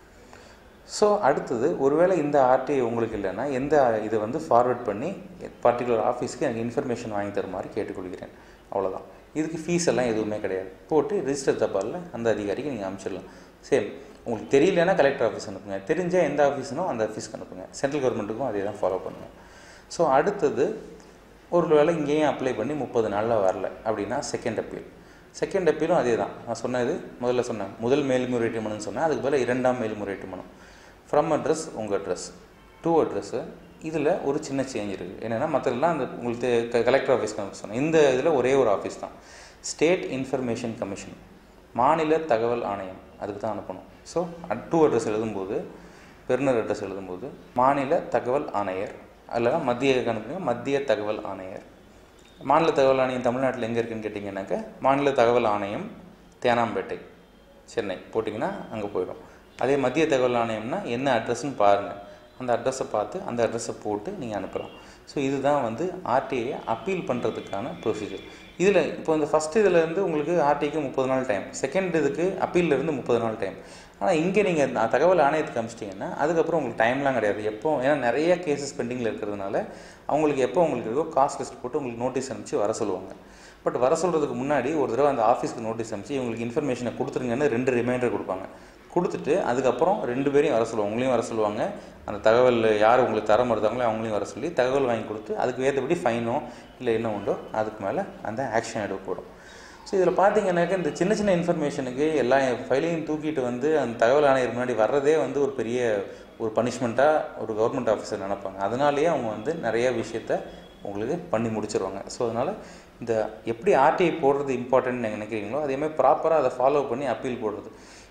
ஸோ அடுத்தது ஒருவேளை இந்த ஆர்டிஐ உங்களுக்கு இல்லைன்னா எந்த இதை வந்து ஃபார்வர்ட் பண்ணி பர்டிகுலர் ஆஃபீஸ்க்கு எனக்கு இன்ஃபர்மேஷன் வாங்கி தருமாறு கேட்டுக்கொள்கிறேன் அவ்வளோதான் இதுக்கு ஃபீஸ் எல்லாம் எதுவுமே கிடையாது போட்டு ரிஜிஸ்டர் தபாலில் அந்த அதிகாரிக்கு நீங்கள் அனுப்பிச்சிடலாம் சேம் உங்களுக்கு தெரியலன்னா கலெக்டர் ஆஃபீஸ் அனுப்புங்க தெரிஞ்சால் எந்த ஆஃபீஸ்னோ அந்த ஆஃபீஸ்க்கு அனுப்புங்க சென்ட்ரல் கவர்மெண்ட்டுக்கும் அதே தான் ஃபாலோ பண்ணுங்கள் ஸோ அடுத்தது ஒரு வேளை இங்கேயும் அப்ளை பண்ணி முப்பது நாளில் வரல அப்படின்னா செகண்ட் அப்பீல் செகண்ட் அப்பீலும் அதே தான் நான் சொன்னது முதல்ல சொன்னேன் முதல் மேல்முறையீட்டு மனுன்னு சொன்னேன் அதுக்கு பதிலா இரண்டாம் மேல்முறையீட்டு மனு ஃப்ரம் அட்ரஸ் உங்கள் அட்ரஸ் டூ அட்ரஸ்ஸு இதில் ஒரு சின்ன சேஞ்ச் இருக்குது என்னென்னா மற்றதெல்லாம் அந்த உங்களுக்கு கலெக்டர் ஆஃபீஸ்க்கு அனுப்ப சொன்னேன் இந்த இதில் ஒரே ஒரு ஆஃபீஸ் தான் ஸ்டேட் இன்ஃபர்மேஷன் கமிஷன் மாநில தகவல் ஆணையம் அதுக்கு தான் அனுப்பணும் ஸோ டூ அட்ரஸ் எழுதும்போது பெருநர் அட்ரஸ் எழுதும்போது மாநில தகவல் ஆணையர் அல்லனா மத்திய அனுப்புங்க மத்திய தகவல் ஆணையர் மாநில தகவல் ஆணையம் தமிழ்நாட்டில் எங்கே இருக்குன்னு கேட்டிங்கன்னாக்க மாநில தகவல் ஆணையம் தேனாம்பேட்டை சென்னை போட்டிங்கன்னா அங்கே போயிடும் அதே மத்திய தகவல் ஆணையம்னா என்ன அட்ரஸ்னு பாருங்கள் அந்த அட்ரஸை பார்த்து அந்த அட்ரஸை போட்டு நீங்கள் அனுப்பலாம் ஸோ இதுதான் வந்து ஆர்டிஐயை அப்பீல் பண்ணுறதுக்கான ப்ரொசீஜர் இதில் இப்போ இந்த ஃபஸ்ட் இதில் இருந்து உங்களுக்கு ஆர்டிஐக்கு முப்பது நாள் டைம் செகண்ட் இதுக்கு அப்பீல்ல இருந்து முப்பது நாள் டைம் ஆனால் இங்கே நீங்கள் தகவல் ஆணையத்துக்கு அமிச்சிட்டிங்கன்னா அதுக்கப்புறம் உங்களுக்கு டைம்லாம் கிடையாது எப்போ ஏன்னா நிறைய கேசஸ் பெண்டிங்கில் இருக்கிறதுனால அவங்களுக்கு எப்போ உங்களுக்கு இருக்கோ காஸ்ட் லிஸ்ட் போட்டு உங்களுக்கு நோட்டீஸ் அனுப்பிச்சு வர சொல்லுவாங்க பட் வர சொல்கிறதுக்கு முன்னாடி ஒரு தடவை அந்த ஆஃபீஸ்க்கு நோட்டீஸ் அனுப்பிச்சு இவங்களுக்கு இன்ஃபர்மேஷனை கொடுத்துருங்கன்னு ரெண்டு ரிமைண்டர் கொடுப்பாங்க கொடுத்துட்டு அதுக்கப்புறம் ரெண்டு பேரையும் வர சொல்லுவாங்க உங்களையும் வர சொல்லுவாங்க அந்த தகவல் யார் உங்களுக்கு தர மறுத்தாங்களோ அவங்களையும் வர சொல்லி தகவல் வாங்கி கொடுத்து அதுக்கு ஏற்றபடி ஃபைனோ இல்லை என்ன உண்டோ அதுக்கு மேலே அந்த ஆக்ஷன் எடுக்கப்படும் ஸோ இதில் பார்த்தீங்கன்னாக்க இந்த சின்ன சின்ன இன்ஃபர்மேஷனுக்கு எல்லா ஃபைலையும் தூக்கிட்டு வந்து அந்த தகவல் ஆணையர் முன்னாடி வர்றதே வந்து ஒரு பெரிய ஒரு பனிஷ்மெண்ட்டாக ஒரு கவர்மெண்ட் ஆஃபீஸர் நினைப்பாங்க அதனாலேயே அவங்க வந்து நிறைய விஷயத்த உங்களுக்கு பண்ணி முடிச்சிருவாங்க ஸோ அதனால் இந்த எப்படி ஆர்டிஐ போடுறது இம்பார்ட்டன்ட் நீங்கள் நினைக்கிறீங்களோ அதேமாதிரி ப்ராப்பராக அதை ஃபாலோ பண்ணி அப்பீல் போடுறது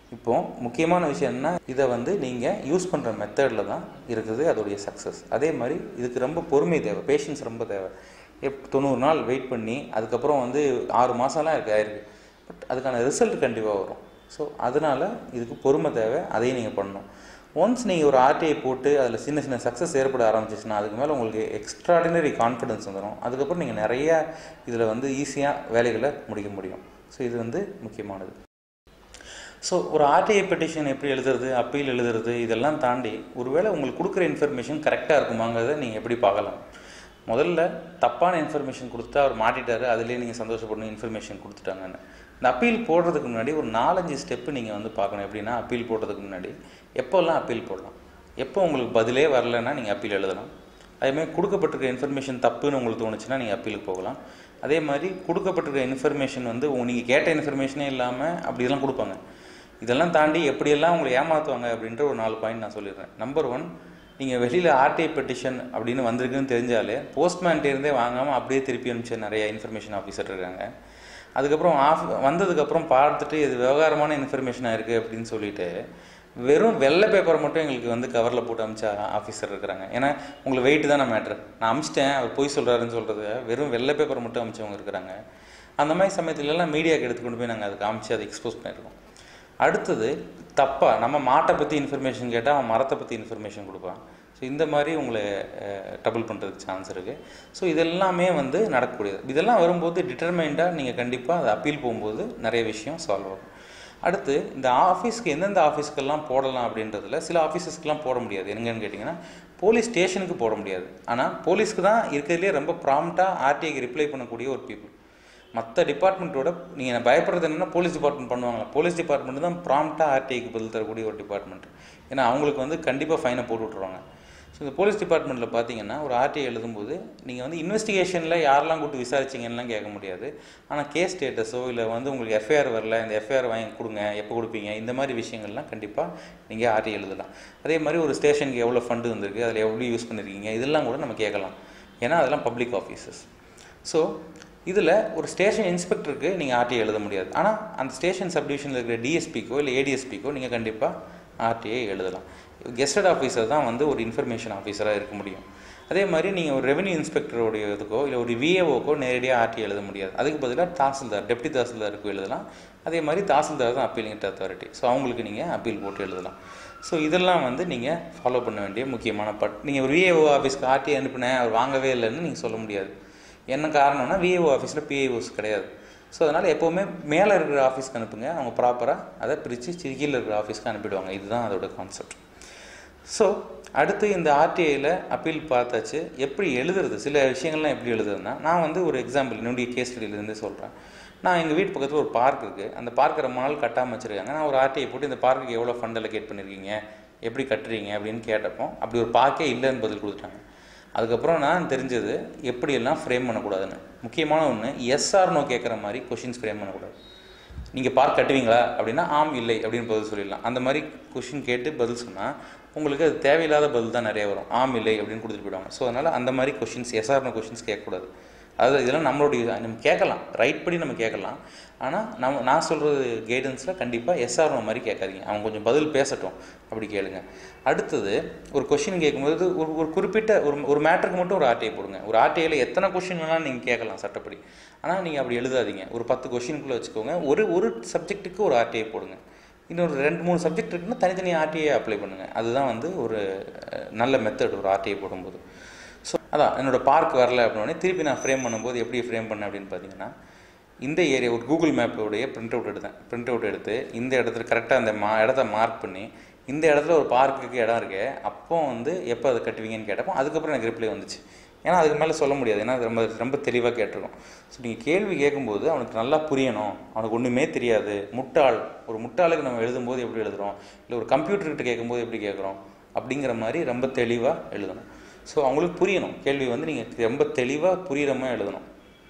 இப்போ முக்கியமான விஷயம் என்ன இதை வந்து நீங்கள் யூஸ் பண்ணுற மெத்தடில் தான் இருக்குது அதோடைய சக்ஸஸ் அதே மாதிரி இதுக்கு ரொம்ப பொறுமை தேவை பேஷன்ஸ் ரொம்ப தேவை எப் தொண்ணூறு நாள் வெயிட் பண்ணி அதுக்கப்புறம் வந்து ஆறு மாதம்லாம் இருக்கு ஆயிருக்கு பட் அதுக்கான ரிசல்ட் கண்டிப்பாக வரும் ஸோ அதனால் இதுக்கு பொறுமை தேவை அதையும் நீங்கள் பண்ணணும் ஒன்ஸ் நீங்கள் ஒரு ஆர்டிஐ போட்டு அதில் சின்ன சின்ன சக்ஸஸ் ஏற்பட ஆரம்பிச்சிச்சுன்னா அதுக்கு மேலே உங்களுக்கு எக்ஸ்ட்ராடினரி கான்ஃபிடன்ஸ் வந்துடும் அதுக்கப்புறம் நீங்கள் நிறைய இதில் வந்து ஈஸியாக வேலைகளை முடிக்க முடியும் ஸோ இது வந்து முக்கியமானது ஸோ ஒரு ஆர்டிஐ பெட்டிஷன் எப்படி எழுதுறது அப்பீல் எழுதுறது இதெல்லாம் தாண்டி ஒருவேளை உங்களுக்கு கொடுக்குற இன்ஃபர்மேஷன் கரெக்டாக இருக்குமாங்கிறத நீங்கள் எப்படி பார்க்கலாம் முதல்ல தப்பான இன்ஃபர்மேஷன் கொடுத்தா அவர் மாட்டிட்டாரு அதுலேயே நீங்கள் சந்தோஷப்படணும் இன்ஃபர்மேஷன் கொடுத்துட்டாங்கன்னு இந்த அப்பீல் போடுறதுக்கு முன்னாடி ஒரு நாலஞ்சு ஸ்டெப்பு நீங்கள் வந்து பார்க்கணும் எப்படின்னா அப்பீல் போடுறதுக்கு முன்னாடி எப்போல்லாம் அப்பீல் போடலாம் எப்போ உங்களுக்கு பதிலே வரலைன்னா நீங்கள் அப்பீல் எழுதலாம் அதேமாதிரி கொடுக்கப்பட்டிருக்க இன்ஃபர்மேஷன் தப்புன்னு உங்களுக்கு தோணுச்சுன்னா நீங்கள் அப்பீலுக்கு போகலாம் அதே மாதிரி கொடுக்கப்பட்டிருக்க இன்ஃபர்மேஷன் வந்து நீங்கள் கேட்ட இன்ஃபர்மேஷனே இல்லாமல் அப்படியெல்லாம் கொடுப்பாங்க இதெல்லாம் தாண்டி எப்படியெல்லாம் உங்களை ஏமாற்றுவாங்க அப்படின்ற ஒரு நாலு பாயிண்ட் நான் சொல்லிடுறேன் நம்பர் ஒன் நீங்கள் வெளியில் ஆர்டிஐ பெட்டிஷன் அப்படின்னு வந்திருக்குன்னு தெரிஞ்சாலே போஸ்ட்மேன்ட்டேருந்தே வாங்காமல் அப்படியே திருப்பி அனுப்பிச்ச நிறைய இன்ஃபர்மேஷன் ஆஃபீஸர் இருக்காங்க அதுக்கப்புறம் ஆஃப் வந்ததுக்கப்புறம் பார்த்துட்டு இது விவகாரமான இன்ஃபர்மேஷனாக இருக்குது அப்படின்னு சொல்லிட்டு வெறும் வெள்ளை பேப்பரை மட்டும் எங்களுக்கு வந்து கவரில் போட்டு அமிச்ச ஆஃபீஸர் இருக்கிறாங்க ஏன்னா உங்களுக்கு வெயிட் தானே மேட்ரு நான் அமிச்சிட்டேன் அவர் பொய் சொல்கிறாருன்னு சொல்கிறது வெறும் வெள்ளை பேப்பரை மட்டும் அமிச்சவங்க இருக்கிறாங்க அந்த மாதிரி சமயத்துலலாம் மீடியாவுக்கு எடுத்து கொண்டு போய் நாங்கள் அதுக்கு அமிச்சு அதை எக்ஸ்போஸ் பண்ணியிருக்கோம் அடுத்தது தப்பாக நம்ம மாட்டை பற்றி இன்ஃபர்மேஷன் கேட்டால் அவன் மரத்தை பற்றி இன்ஃபர்மேஷன் கொடுப்பான் ஸோ இந்த மாதிரி உங்களை டபுள் பண்ணுறதுக்கு சான்ஸ் இருக்குது ஸோ இதெல்லாமே வந்து நடக்கக்கூடியது இதெல்லாம் வரும்போது டிட்டர்மைண்டாக நீங்கள் கண்டிப்பாக அதை அப்பீல் போகும்போது நிறைய விஷயம் சால்வ் ஆகும் அடுத்து இந்த ஆஃபீஸ்க்கு எந்தெந்த ஆஃபீஸ்க்கெல்லாம் போடலாம் அப்படின்றதுல சில ஆஃபீஸஸ்க்கெலாம் போட முடியாது எங்கன்னு கேட்டிங்கன்னா போலீஸ் ஸ்டேஷனுக்கு போட முடியாது ஆனால் போலீஸ்க்கு தான் இருக்கிறதுலே ரொம்ப ப்ராம்ப்டாக ஆர்டிஐக்கு ரிப்ளை பண்ணக்கூடிய ஒரு பீப்புள் மற்ற டிபார்ட்மெண்ட்டோட நீங்கள் பயப்படுறது என்னென்னா போலீஸ் டிபார்ட்மெண்ட் பண்ணுவாங்க போலீஸ் டிபார்ட்மெண்ட் தான் ப்ராம்ப்டாக ஆர்டிஐக்கு பதில் தரக்கூடிய ஒரு டிபார்ட்மெண்ட் ஏன்னா அவங்களுக்கு வந்து கண்டிப்பாக ஃபைனை போட்டு விட்ருவாங்க ஸோ இந்த போலீஸ் டிபார்ட்மெண்ட்டில் பார்த்தீங்கன்னா ஒரு ஆர்டிஐ எழுதும்போது நீங்கள் வந்து இன்வெஸ்டிகேஷனில் யாரெல்லாம் கூப்பிட்டு விசாரிச்சிங்கலாம் கேட்க முடியாது ஆனால் கேஸ் ஸ்டேட்டஸோ இல்லை வந்து உங்களுக்கு எஃப்ஐஆர் வரல இந்த எஃப்ஐஆர் வாங்கி கொடுங்க எப்போ கொடுப்பீங்க இந்த மாதிரி விஷயங்கள்லாம் கண்டிப்பாக நீங்கள் ஆர்டிஐ எழுதலாம் அதே மாதிரி ஒரு ஸ்டேஷனுக்கு எவ்வளோ ஃபண்டு வந்திருக்கு அதில் எவ்வளோ யூஸ் பண்ணியிருக்கீங்க இதெல்லாம் கூட நம்ம கேட்கலாம் ஏன்னா அதெல்லாம் பப்ளிக் ஆஃபீஸஸ் ஸோ இதில் ஒரு ஸ்டேஷன் இன்ஸ்பெக்டருக்கு நீங்கள் ஆர்டிஐ எழுத முடியாது ஆனால் அந்த ஸ்டேஷன் சப்டிவிஷனில் இருக்கிற டிஎஸ்பிக்கோ இல்லை ஏடிஎஸ்பிக்கோ நீங்கள் கண்டிப்பாக ஆர்டிஐ எழுதலாம் கெஸ்டட் ஆஃபீஸர் தான் வந்து ஒரு இன்ஃபர்மேஷன் ஆஃபீஸராக இருக்க முடியும் அதே மாதிரி நீங்கள் ஒரு ரெவன்யூ இன்ஸ்பெக்டருடைய இதுக்கோ இல்லை ஒரு விஏஓக்கோ நேரடியாக ஆர்டி எழுத முடியாது அதுக்கு பதிலாக தாசில்தார் டெப்டி தாசில்தாருக்கு எழுதலாம் அதே மாதிரி தாசில்தார் தான் அப்பீலிங் அத்தாரிட்டி ஸோ அவங்களுக்கு நீங்கள் அப்பீல் போட்டு எழுதலாம் ஸோ இதெல்லாம் வந்து நீங்கள் ஃபாலோ பண்ண வேண்டிய முக்கியமான பட் நீங்கள் ஒரு விஏஓ ஆஃபீஸ்க்கு ஆர்டி அனுப்பினேன் அவர் வாங்கவே இல்லைன்னு நீங்கள் சொல்ல முடியாது என்ன காரணம்னா விஏஓ ஆஃபீஸில் பிஏஓஸ் கிடையாது ஸோ அதனால் எப்போவுமே மேலே இருக்கிற ஆஃபீஸ்க்கு அனுப்புங்க அவங்க ப்ராப்பராக அதை பிரித்து கீழே இருக்கிற ஆஃபீஸ்க்கு அனுப்பிடுவாங்க இதுதான் அதோட கான்செப்ட் ஸோ அடுத்து இந்த ஆர்டிஐயில் அப்பீல் பார்த்தாச்சு எப்படி எழுதுறது சில விஷயங்கள்லாம் எப்படி எழுதுறதுன்னா நான் வந்து ஒரு எக்ஸாம்பிள் என்னுடைய கேஸ் ஸ்டடியிலேருந்து சொல்கிறேன் நான் எங்கள் வீட்டு பக்கத்தில் ஒரு பார்க் இருக்குது அந்த பார்க்கை ரொம்ப நாள் கட்டாமல் வச்சுருக்காங்க நான் ஒரு ஆர்டிஐ போட்டு இந்த பார்க்குக்கு எவ்வளோ ஃபண்ட் அலோகேட் பண்ணியிருக்கீங்க எப்படி கட்டுறீங்க அப்படின்னு கேட்டப்போ அப்படி ஒரு பார்க்கே இல்லைன்னு பதில் கொடுத்துட்டாங்க அதுக்கப்புறம் நான் தெரிஞ்சது எப்படியெல்லாம் ஃப்ரேம் பண்ணக்கூடாதுன்னு முக்கியமான ஒன்று எஸ்ஆர் நோ கேட்குற மாதிரி கொஷின்ஸ் ஃப்ரேம் பண்ணக்கூடாது நீங்கள் பார்க் கட்டுவீங்களா அப்படின்னா ஆம் இல்லை அப்படின்னு பதில் சொல்லிடலாம் அந்த மாதிரி கொஷின் கேட்டு பதில் சொன்னால் உங்களுக்கு அது தேவையில்லாத பதில் தான் நிறைய வரும் ஆம் இல்லை அப்படின்னு கொடுத்துட்டு போயிடுவாங்க ஸோ அதனால் அந்த மாதிரி கொஷின்ஸ் எஸ்ஆர்னோ கொஷின்ஸ் கேட்கக்கூடாது அதாவது இதெல்லாம் நம்மளுடைய நம்ம கேட்கலாம் ரைட் படி நம்ம கேட்கலாம் ஆனால் நம்ம நான் சொல்கிறது கைடன்ஸில் கண்டிப்பாக எஸ்ஆர்ஓ மாதிரி கேட்காதீங்க அவங்க கொஞ்சம் பதில் பேசட்டும் அப்படி கேளுங்க அடுத்தது ஒரு கொஷின் கேட்கும்போது ஒரு ஒரு குறிப்பிட்ட ஒரு ஒரு மேட்டருக்கு மட்டும் ஒரு ஆர்டிஐ போடுங்க ஒரு ஆர்டிஐயில் எத்தனை கொஷின் வேணாலும் நீங்கள் கேட்கலாம் சட்டப்படி ஆனால் நீங்கள் அப்படி எழுதாதீங்க ஒரு பத்து கொஷினுக்குள்ளே வச்சுக்கோங்க ஒரு ஒரு சப்ஜெக்ட்டுக்கு ஒரு ஆர்டிஐ போடுங்க இன்னொரு ரெண்டு மூணு சப்ஜெக்ட் இருக்குன்னா தனித்தனி ஆர்டிஐ அப்ளை பண்ணுங்கள் அதுதான் வந்து ஒரு நல்ல மெத்தட் ஒரு ஆர்டிஐ போடும்போது ஸோ அதான் என்னோடய பார்க் வரல அப்படின்னே திருப்பி நான் ஃப்ரேம் பண்ணும்போது எப்படி ஃப்ரேம் பண்ணேன் அப்படின்னு பார்த்தீங்கன்னா இந்த ஏரியா ஒரு கூகுள் மேப்போடைய பிரிண்ட் அவுட் எடுத்தேன் பிரிண்ட் அவுட் எடுத்து இந்த இடத்துல கரெக்டாக அந்த மா இடத்த மார்க் பண்ணி இந்த இடத்துல ஒரு பார்க்குக்கு இடம் இருக்கு அப்போ வந்து எப்போ அதை கட்டுவீங்கன்னு கேட்டப்போ அதுக்கப்புறம் எனக்கு ரிப்ளை வந்துச்சு ஏன்னா அதுக்கு மேலே சொல்ல முடியாது ஏன்னா அது ரொம்ப ரொம்ப தெளிவாக கேட்டிருக்கோம் ஸோ நீங்கள் கேள்வி கேட்கும்போது அவனுக்கு நல்லா புரியணும் அவனுக்கு ஒன்றுமே தெரியாது முட்டாள் ஒரு முட்டாளுக்கு நம்ம எழுதும்போது எப்படி எழுதுகிறோம் இல்லை ஒரு கம்ப்யூட்டர்கிட்ட கேட்கும்போது எப்படி கேட்குறோம் அப்படிங்கிற மாதிரி ரொம்ப தெளிவாக எழுதணும் ஸோ அவங்களுக்கு புரியணும் கேள்வி வந்து நீங்கள் ரொம்ப தெளிவாக புரிகிற மாதிரி எழுதணும்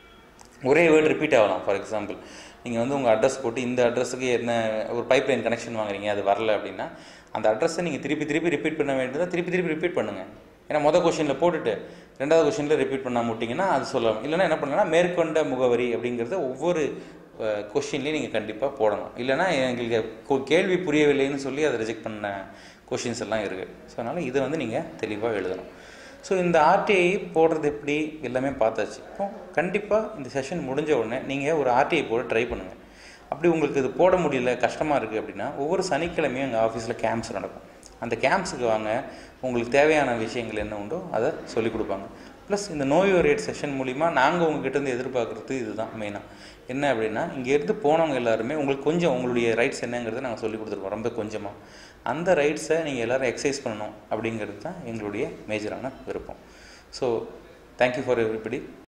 ஒரே வேர்டு ரிப்பீட் ஆகலாம் ஃபார் எக்ஸாம்பிள் நீங்கள் வந்து உங்கள் அட்ரஸ் போட்டு இந்த அட்ரஸுக்கு என்ன ஒரு பைப் லைன் கனெக்ஷன் வாங்குறீங்க அது வரல அப்படின்னா அந்த அட்ரஸை நீங்கள் திருப்பி திருப்பி ரிப்பீட் பண்ண வேண்டியதை திருப்பி திருப்பி ரிப்பீட் பண்ணுங்கள் ஏன்னா மொதல் கொஷினில் போட்டுட்டு ரெண்டாவது கொஷினில் ரிப்பீட் பண்ணாம விட்டிங்கன்னா அது சொல்லலாம் இல்லைன்னா என்ன பண்ணலாம் மேற்கொண்ட முகவரி அப்படிங்கிறத ஒவ்வொரு கொஷின்லேயே நீங்கள் கண்டிப்பாக போடணும் இல்லைனா எங்களுக்கு கொ- கேள்வி புரியவில்லைன்னு சொல்லி அதை ரிஜெக்ட் பண்ண கொஷின்ஸ் எல்லாம் இருக்குது ஸோ அதனால் இதை வந்து நீங்கள் தெளிவாக எழுதணும் ஸோ இந்த ஆர்டிஐ போடுறது எப்படி எல்லாமே பார்த்தாச்சு இப்போ கண்டிப்பாக இந்த செஷன் முடிஞ்ச உடனே நீங்கள் ஒரு ஆர்டிஐ போட ட்ரை பண்ணுங்கள் அப்படி உங்களுக்கு இது போட முடியல கஷ்டமாக இருக்குது அப்படின்னா ஒவ்வொரு சனிக்கிழமையும் எங்கள் ஆஃபீஸில் கேம்ப்ஸ் நடக்கும் அந்த கேம்ப்ஸுக்கு வாங்க உங்களுக்கு தேவையான விஷயங்கள் என்ன உண்டோ அதை சொல்லிக் கொடுப்பாங்க ப்ளஸ் இந்த நோய் ரேட் செஷன் மூலிமா நாங்கள் உங்ககிட்ட இருந்து எதிர்பார்க்குறது இதுதான் மெயினாக என்ன அப்படின்னா இங்கேருந்து போனவங்க எல்லாருமே உங்களுக்கு கொஞ்சம் உங்களுடைய ரைட்ஸ் என்னங்கிறத நாங்கள் சொல்லி கொடுத்துருக்கோம் ரொம்ப கொஞ்சமாக அந்த ரைட்ஸை நீங்கள் எல்லோரும் எக்ஸசைஸ் பண்ணணும் அப்படிங்கிறது தான் எங்களுடைய மேஜரான விருப்பம் ஸோ தேங்க்யூ ஃபார் எவ்ரிபடி